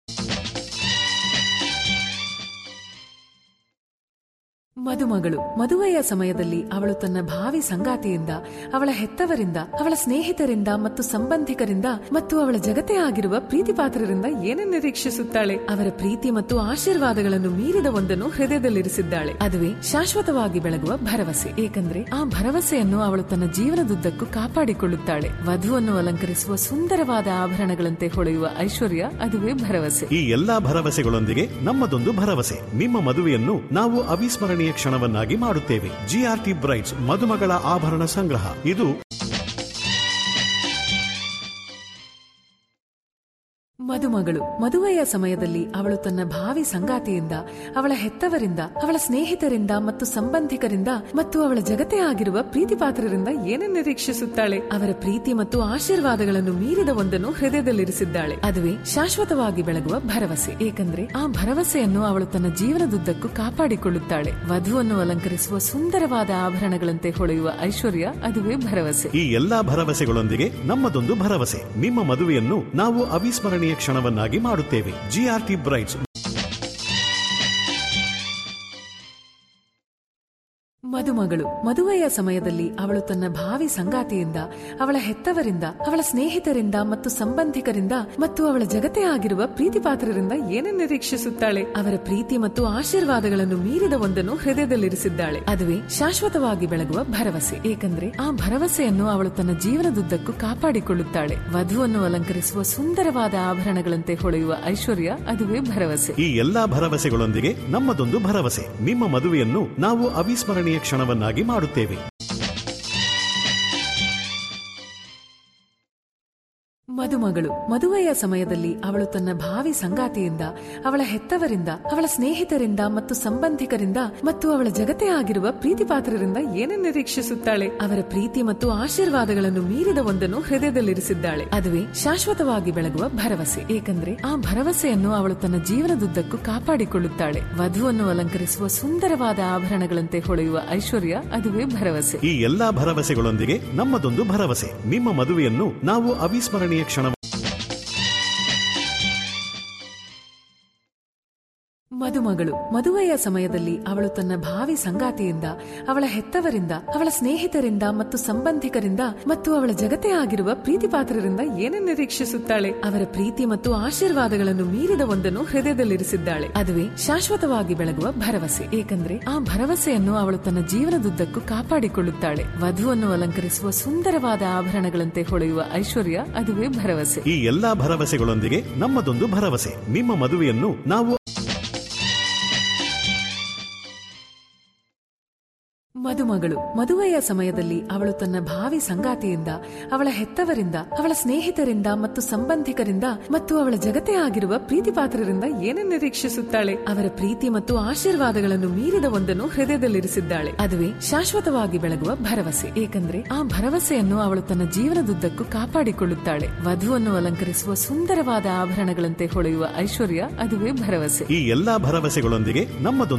ಮದುಮಗಳು ಮದುವೆಯ ಸಮಯದಲ್ಲಿ ಅವಳು ತನ್ನ ಭಾವಿ ಸಂಗಾತಿಯಿಂದ ಅವಳ ಹೆತ್ತವರಿಂದ ಅವಳ ಸ್ನೇಹಿತರಿಂದ ಮತ್ತು ಸಂಬಂಧಿಕರಿಂದ ಮತ್ತು ಅವಳ ಜಗತ್ತೇ ಆಗಿರುವ ಪ್ರೀತಿ ಪಾತ್ರರಿಂದ ಏನನ್ನು ನಿರೀಕ್ಷಿಸುತ್ತಾಳೆ ಅವರ ಪ್ರೀತಿ ಮತ್ತು ಆಶೀರ್ವಾದಗಳನ್ನು ಮೀರಿದ ಒಂದನ್ನು ಹೃದಯದಲ್ಲಿರಿಸಿದ್ದಾಳೆ ಅದುವೇ ಶಾಶ್ವತವಾಗಿ ಬೆಳಗುವ ಭರವಸೆ ಏಕೆಂದ್ರೆ ಆ ಭರವಸೆಯನ್ನು ಅವಳು ತನ್ನ ಜೀವನದುದ್ದಕ್ಕೂ ಕಾಪಾಡಿಕೊಳ್ಳುತ್ತಾಳೆ ವಧುವನ್ನು ಅಲಂಕರಿಸುವ ಸುಂದರವಾದ ಆಭರಣಗಳಂತೆ ಹೊಳೆಯುವ ಐಶ್ವರ್ಯ ಅದುವೇ ಭರವಸೆ ಈ ಎಲ್ಲಾ ಭರವಸೆಗಳೊಂದಿಗೆ ನಮ್ಮದೊಂದು ಭರವಸೆ ನಿಮ್ಮ ಮದುವೆಯನ್ನು ನಾವು ಅವಿಸ್ಮರಣೀಯ ಕ್ಷಣವನ್ನಾಗಿ ಮಾಡುತ್ತೇವೆ ಜಿಆರ್ಟಿ ಬ್ರೈಟ್ಸ್ ಮದುಮಗಳ ಆಭರಣ ಸಂಗ್ರಹ ಇದು ಮದುಮಗಳು ಮದುವೆಯ ಸಮಯದಲ್ಲಿ ಅವಳು ತನ್ನ ಭಾವಿ ಸಂಗಾತಿಯಿಂದ ಅವಳ ಹೆತ್ತವರಿಂದ ಅವಳ ಸ್ನೇಹಿತರಿಂದ ಮತ್ತು ಸಂಬಂಧಿಕರಿಂದ ಮತ್ತು ಅವಳ ಜಗತ್ತೇ ಆಗಿರುವ ಪ್ರೀತಿ ಪಾತ್ರರಿಂದ ಏನನ್ನು ನಿರೀಕ್ಷಿಸುತ್ತಾಳೆ ಅವರ ಪ್ರೀತಿ ಮತ್ತು ಆಶೀರ್ವಾದಗಳನ್ನು ಮೀರಿದ ಒಂದನ್ನು ಹೃದಯದಲ್ಲಿರಿಸಿದ್ದಾಳೆ ಅದುವೇ ಶಾಶ್ವತವಾಗಿ ಬೆಳಗುವ ಭರವಸೆ ಏಕೆಂದ್ರೆ ಆ ಭರವಸೆಯನ್ನು ಅವಳು ತನ್ನ ಜೀವನದುದ್ದಕ್ಕೂ ಕಾಪಾಡಿಕೊಳ್ಳುತ್ತಾಳೆ ವಧುವನ್ನು ಅಲಂಕರಿಸುವ ಸುಂದರವಾದ ಆಭರಣಗಳಂತೆ ಹೊಳೆಯುವ ಐಶ್ವರ್ಯ ಅದುವೇ ಭರವಸೆ ಈ ಎಲ್ಲಾ ಭರವಸೆಗಳೊಂದಿಗೆ ನಮ್ಮದೊಂದು ಭರವಸೆ ನಿಮ್ಮ ಮದುವೆಯನ್ನು ನಾವು ಅವಿಸ್ಮರಣೀಯ ಕ್ಷಣವನ್ನಾಗಿ ಮಾಡುತ್ತೇವೆ ಜಿಆರ್ಟಿ ಬ್ರೈಟ್ಸ್ ಮದುಮಗಳು ಮದುವೆಯ ಸಮಯದಲ್ಲಿ ಅವಳು ತನ್ನ ಭಾವಿ ಸಂಗಾತಿಯಿಂದ ಅವಳ ಹೆತ್ತವರಿಂದ ಅವಳ ಸ್ನೇಹಿತರಿಂದ ಮತ್ತು ಸಂಬಂಧಿಕರಿಂದ ಮತ್ತು ಅವಳ ಜಗತ್ತೇ ಆಗಿರುವ ಪ್ರೀತಿ ಪಾತ್ರರಿಂದ ಏನನ್ನು ನಿರೀಕ್ಷಿಸುತ್ತಾಳೆ ಅವರ ಪ್ರೀತಿ ಮತ್ತು ಆಶೀರ್ವಾದಗಳನ್ನು ಮೀರಿದ ಒಂದನ್ನು ಹೃದಯದಲ್ಲಿರಿಸಿದ್ದಾಳೆ ಅದುವೇ ಶಾಶ್ವತವಾಗಿ ಬೆಳಗುವ ಭರವಸೆ ಏಕೆಂದ್ರೆ ಆ ಭರವಸೆಯನ್ನು ಅವಳು ತನ್ನ ಜೀವನದುದ್ದಕ್ಕೂ ಕಾಪಾಡಿಕೊಳ್ಳುತ್ತಾಳೆ ವಧುವನ್ನು ಅಲಂಕರಿಸುವ ಸುಂದರವಾದ ಆಭರಣಗಳಂತೆ ಹೊಳೆಯುವ ಐಶ್ವರ್ಯ ಅದುವೇ ಭರವಸೆ ಈ ಎಲ್ಲಾ ಭರವಸೆಗಳೊಂದಿಗೆ ನಮ್ಮದೊಂದು ಭರವಸೆ ನಿಮ್ಮ ಮದುವೆಯನ್ನು ನಾವು ಅವಿಸ್ಮರಣೀಯ ಕ್ಷಣವನ್ನಾಗಿ ಮಾಡುತ್ತೇವೆ ಮದುಮಗಳು ಮದುವೆಯ ಸಮಯದಲ್ಲಿ ಅವಳು ತನ್ನ ಭಾವಿ ಸಂಗಾತಿಯಿಂದ ಅವಳ ಹೆತ್ತವರಿಂದ ಅವಳ ಸ್ನೇಹಿತರಿಂದ ಮತ್ತು ಸಂಬಂಧಿಕರಿಂದ ಮತ್ತು ಅವಳ ಜಗತ್ತೇ ಆಗಿರುವ ಪ್ರೀತಿ ಪಾತ್ರರಿಂದ ಏನನ್ನು ನಿರೀಕ್ಷಿಸುತ್ತಾಳೆ ಅವರ ಪ್ರೀತಿ ಮತ್ತು ಆಶೀರ್ವಾದಗಳನ್ನು ಮೀರಿದ ಒಂದನ್ನು ಹೃದಯದಲ್ಲಿರಿಸಿದ್ದಾಳೆ ಅದುವೇ ಶಾಶ್ವತವಾಗಿ ಬೆಳಗುವ ಭರವಸೆ ಏಕೆಂದ್ರೆ ಆ ಭರವಸೆಯನ್ನು ಅವಳು ತನ್ನ ಜೀವನದುದ್ದಕ್ಕೂ ಕಾಪಾಡಿಕೊಳ್ಳುತ್ತಾಳೆ ವಧುವನ್ನು ಅಲಂಕರಿಸುವ ಸುಂದರವಾದ ಆಭರಣಗಳಂತೆ ಹೊಳೆಯುವ ಐಶ್ವರ್ಯ ಅದುವೇ ಭರವಸೆ ಈ ಎಲ್ಲಾ ಭರವಸೆಗಳೊಂದಿಗೆ ನಮ್ಮದೊಂದು ಭರವಸೆ ನಿಮ್ಮ ಮದುವೆಯನ್ನು ನಾವು ಅವಿಸ್ಮರಣೀಯ ಕ್ಷಣ ಮದುಮಗಳು ಮದುವೆಯ ಸಮಯದಲ್ಲಿ ಅವಳು ತನ್ನ ಭಾವಿ ಸಂಗಾತಿಯಿಂದ ಅವಳ ಹೆತ್ತವರಿಂದ ಅವಳ ಸ್ನೇಹಿತರಿಂದ ಮತ್ತು ಸಂಬಂಧಿಕರಿಂದ ಮತ್ತು ಅವಳ ಜಗತ್ತೇ ಆಗಿರುವ ಪ್ರೀತಿ ಪಾತ್ರರಿಂದ ಏನನ್ನು ನಿರೀಕ್ಷಿಸುತ್ತಾಳೆ ಅವರ ಪ್ರೀತಿ ಮತ್ತು ಆಶೀರ್ವಾದಗಳನ್ನು ಮೀರಿದ ಒಂದನ್ನು ಹೃದಯದಲ್ಲಿರಿಸಿದ್ದಾಳೆ ಅದುವೇ ಶಾಶ್ವತವಾಗಿ ಬೆಳಗುವ ಭರವಸೆ ಏಕೆಂದ್ರೆ ಆ ಭರವಸೆಯನ್ನು ಅವಳು ತನ್ನ ಜೀವನದುದ್ದಕ್ಕೂ ಕಾಪಾಡಿಕೊಳ್ಳುತ್ತಾಳೆ ವಧುವನ್ನು ಅಲಂಕರಿಸುವ ಸುಂದರವಾದ ಆಭರಣಗಳಂತೆ ಹೊಳೆಯುವ ಐಶ್ವರ್ಯ ಅದುವೇ ಭರವಸೆ ಈ ಎಲ್ಲಾ ಭರವಸೆಗಳೊಂದಿಗೆ ನಮ್ಮದೊಂದು ಭರವಸೆ ನಿಮ್ಮ ಮದುವೆಯನ್ನು ನಾವು ಮದುಮಗಳು ಮದುವೆಯ ಸಮಯದಲ್ಲಿ ಅವಳು ತನ್ನ ಭಾವಿ ಸಂಗಾತಿಯಿಂದ ಅವಳ ಹೆತ್ತವರಿಂದ ಅವಳ ಸ್ನೇಹಿತರಿಂದ ಮತ್ತು ಸಂಬಂಧಿಕರಿಂದ ಮತ್ತು ಅವಳ ಜಗತೆ ಆಗಿರುವ ಪ್ರೀತಿಪಾತ್ರರಿಂದ ಏನನ್ನು ನಿರೀಕ್ಷಿಸುತ್ತಾಳೆ ಅವರ ಪ್ರೀತಿ ಮತ್ತು ಆಶೀರ್ವಾದಗಳನ್ನು ಮೀರಿದ ಒಂದನ್ನು ಹೃದಯದಲ್ಲಿರಿಸಿದ್ದಾಳೆ ಅದುವೇ ಶಾಶ್ವತವಾಗಿ ಬೆಳಗುವ ಭರವಸೆ ಏಕೆಂದ್ರೆ ಆ ಭರವಸೆಯನ್ನು ಅವಳು ತನ್ನ ಜೀವನದುದ್ದಕ್ಕೂ ಕಾಪಾಡಿಕೊಳ್ಳುತ್ತಾಳೆ ವಧುವನ್ನು ಅಲಂಕರಿಸುವ ಸುಂದರವಾದ ಆಭರಣಗಳಂತೆ ಹೊಳೆಯುವ ಐಶ್ವರ್ಯ ಅದುವೇ ಭರವಸೆ ಈ ಎಲ್ಲಾ ಭರವಸೆಗಳೊಂದಿಗೆ ನಮ್ಮದೊಂದು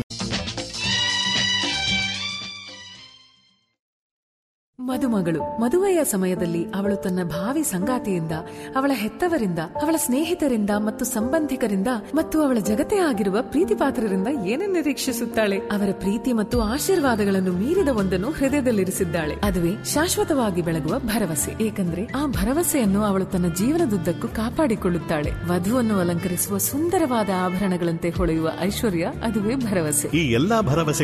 ಮದುಮಗಳು ಮದುವೆಯ ಸಮಯದಲ್ಲಿ ಅವಳು ತನ್ನ ಭಾವಿ ಸಂಗಾತಿಯಿಂದ ಅವಳ ಹೆತ್ತವರಿಂದ ಅವಳ ಸ್ನೇಹಿತರಿಂದ ಮತ್ತು ಸಂಬಂಧಿಕರಿಂದ ಮತ್ತು ಅವಳ ಜಗತೆ ಆಗಿರುವ ಪ್ರೀತಿಪಾತ್ರರಿಂದ ಏನನ್ನು ನಿರೀಕ್ಷಿಸುತ್ತಾಳೆ ಅವರ ಪ್ರೀತಿ ಮತ್ತು ಆಶೀರ್ವಾದಗಳನ್ನು ಮೀರಿದ ಒಂದನ್ನು ಹೃದಯದಲ್ಲಿರಿಸಿದ್ದಾಳೆ ಅದುವೇ ಶಾಶ್ವತವಾಗಿ ಬೆಳಗುವ ಭರವಸೆ ಏಕೆಂದ್ರೆ ಆ ಭರವಸೆಯನ್ನು ಅವಳು ತನ್ನ ಜೀವನದುದ್ದಕ್ಕೂ ಕಾಪಾಡಿಕೊಳ್ಳುತ್ತಾಳೆ ವಧುವನ್ನು ಅಲಂಕರಿಸುವ ಸುಂದರವಾದ ಆಭರಣಗಳಂತೆ ಹೊಳೆಯುವ ಐಶ್ವರ್ಯ ಅದುವೇ ಭರವಸೆ ಈ ಎಲ್ಲಾ ಭರವಸೆ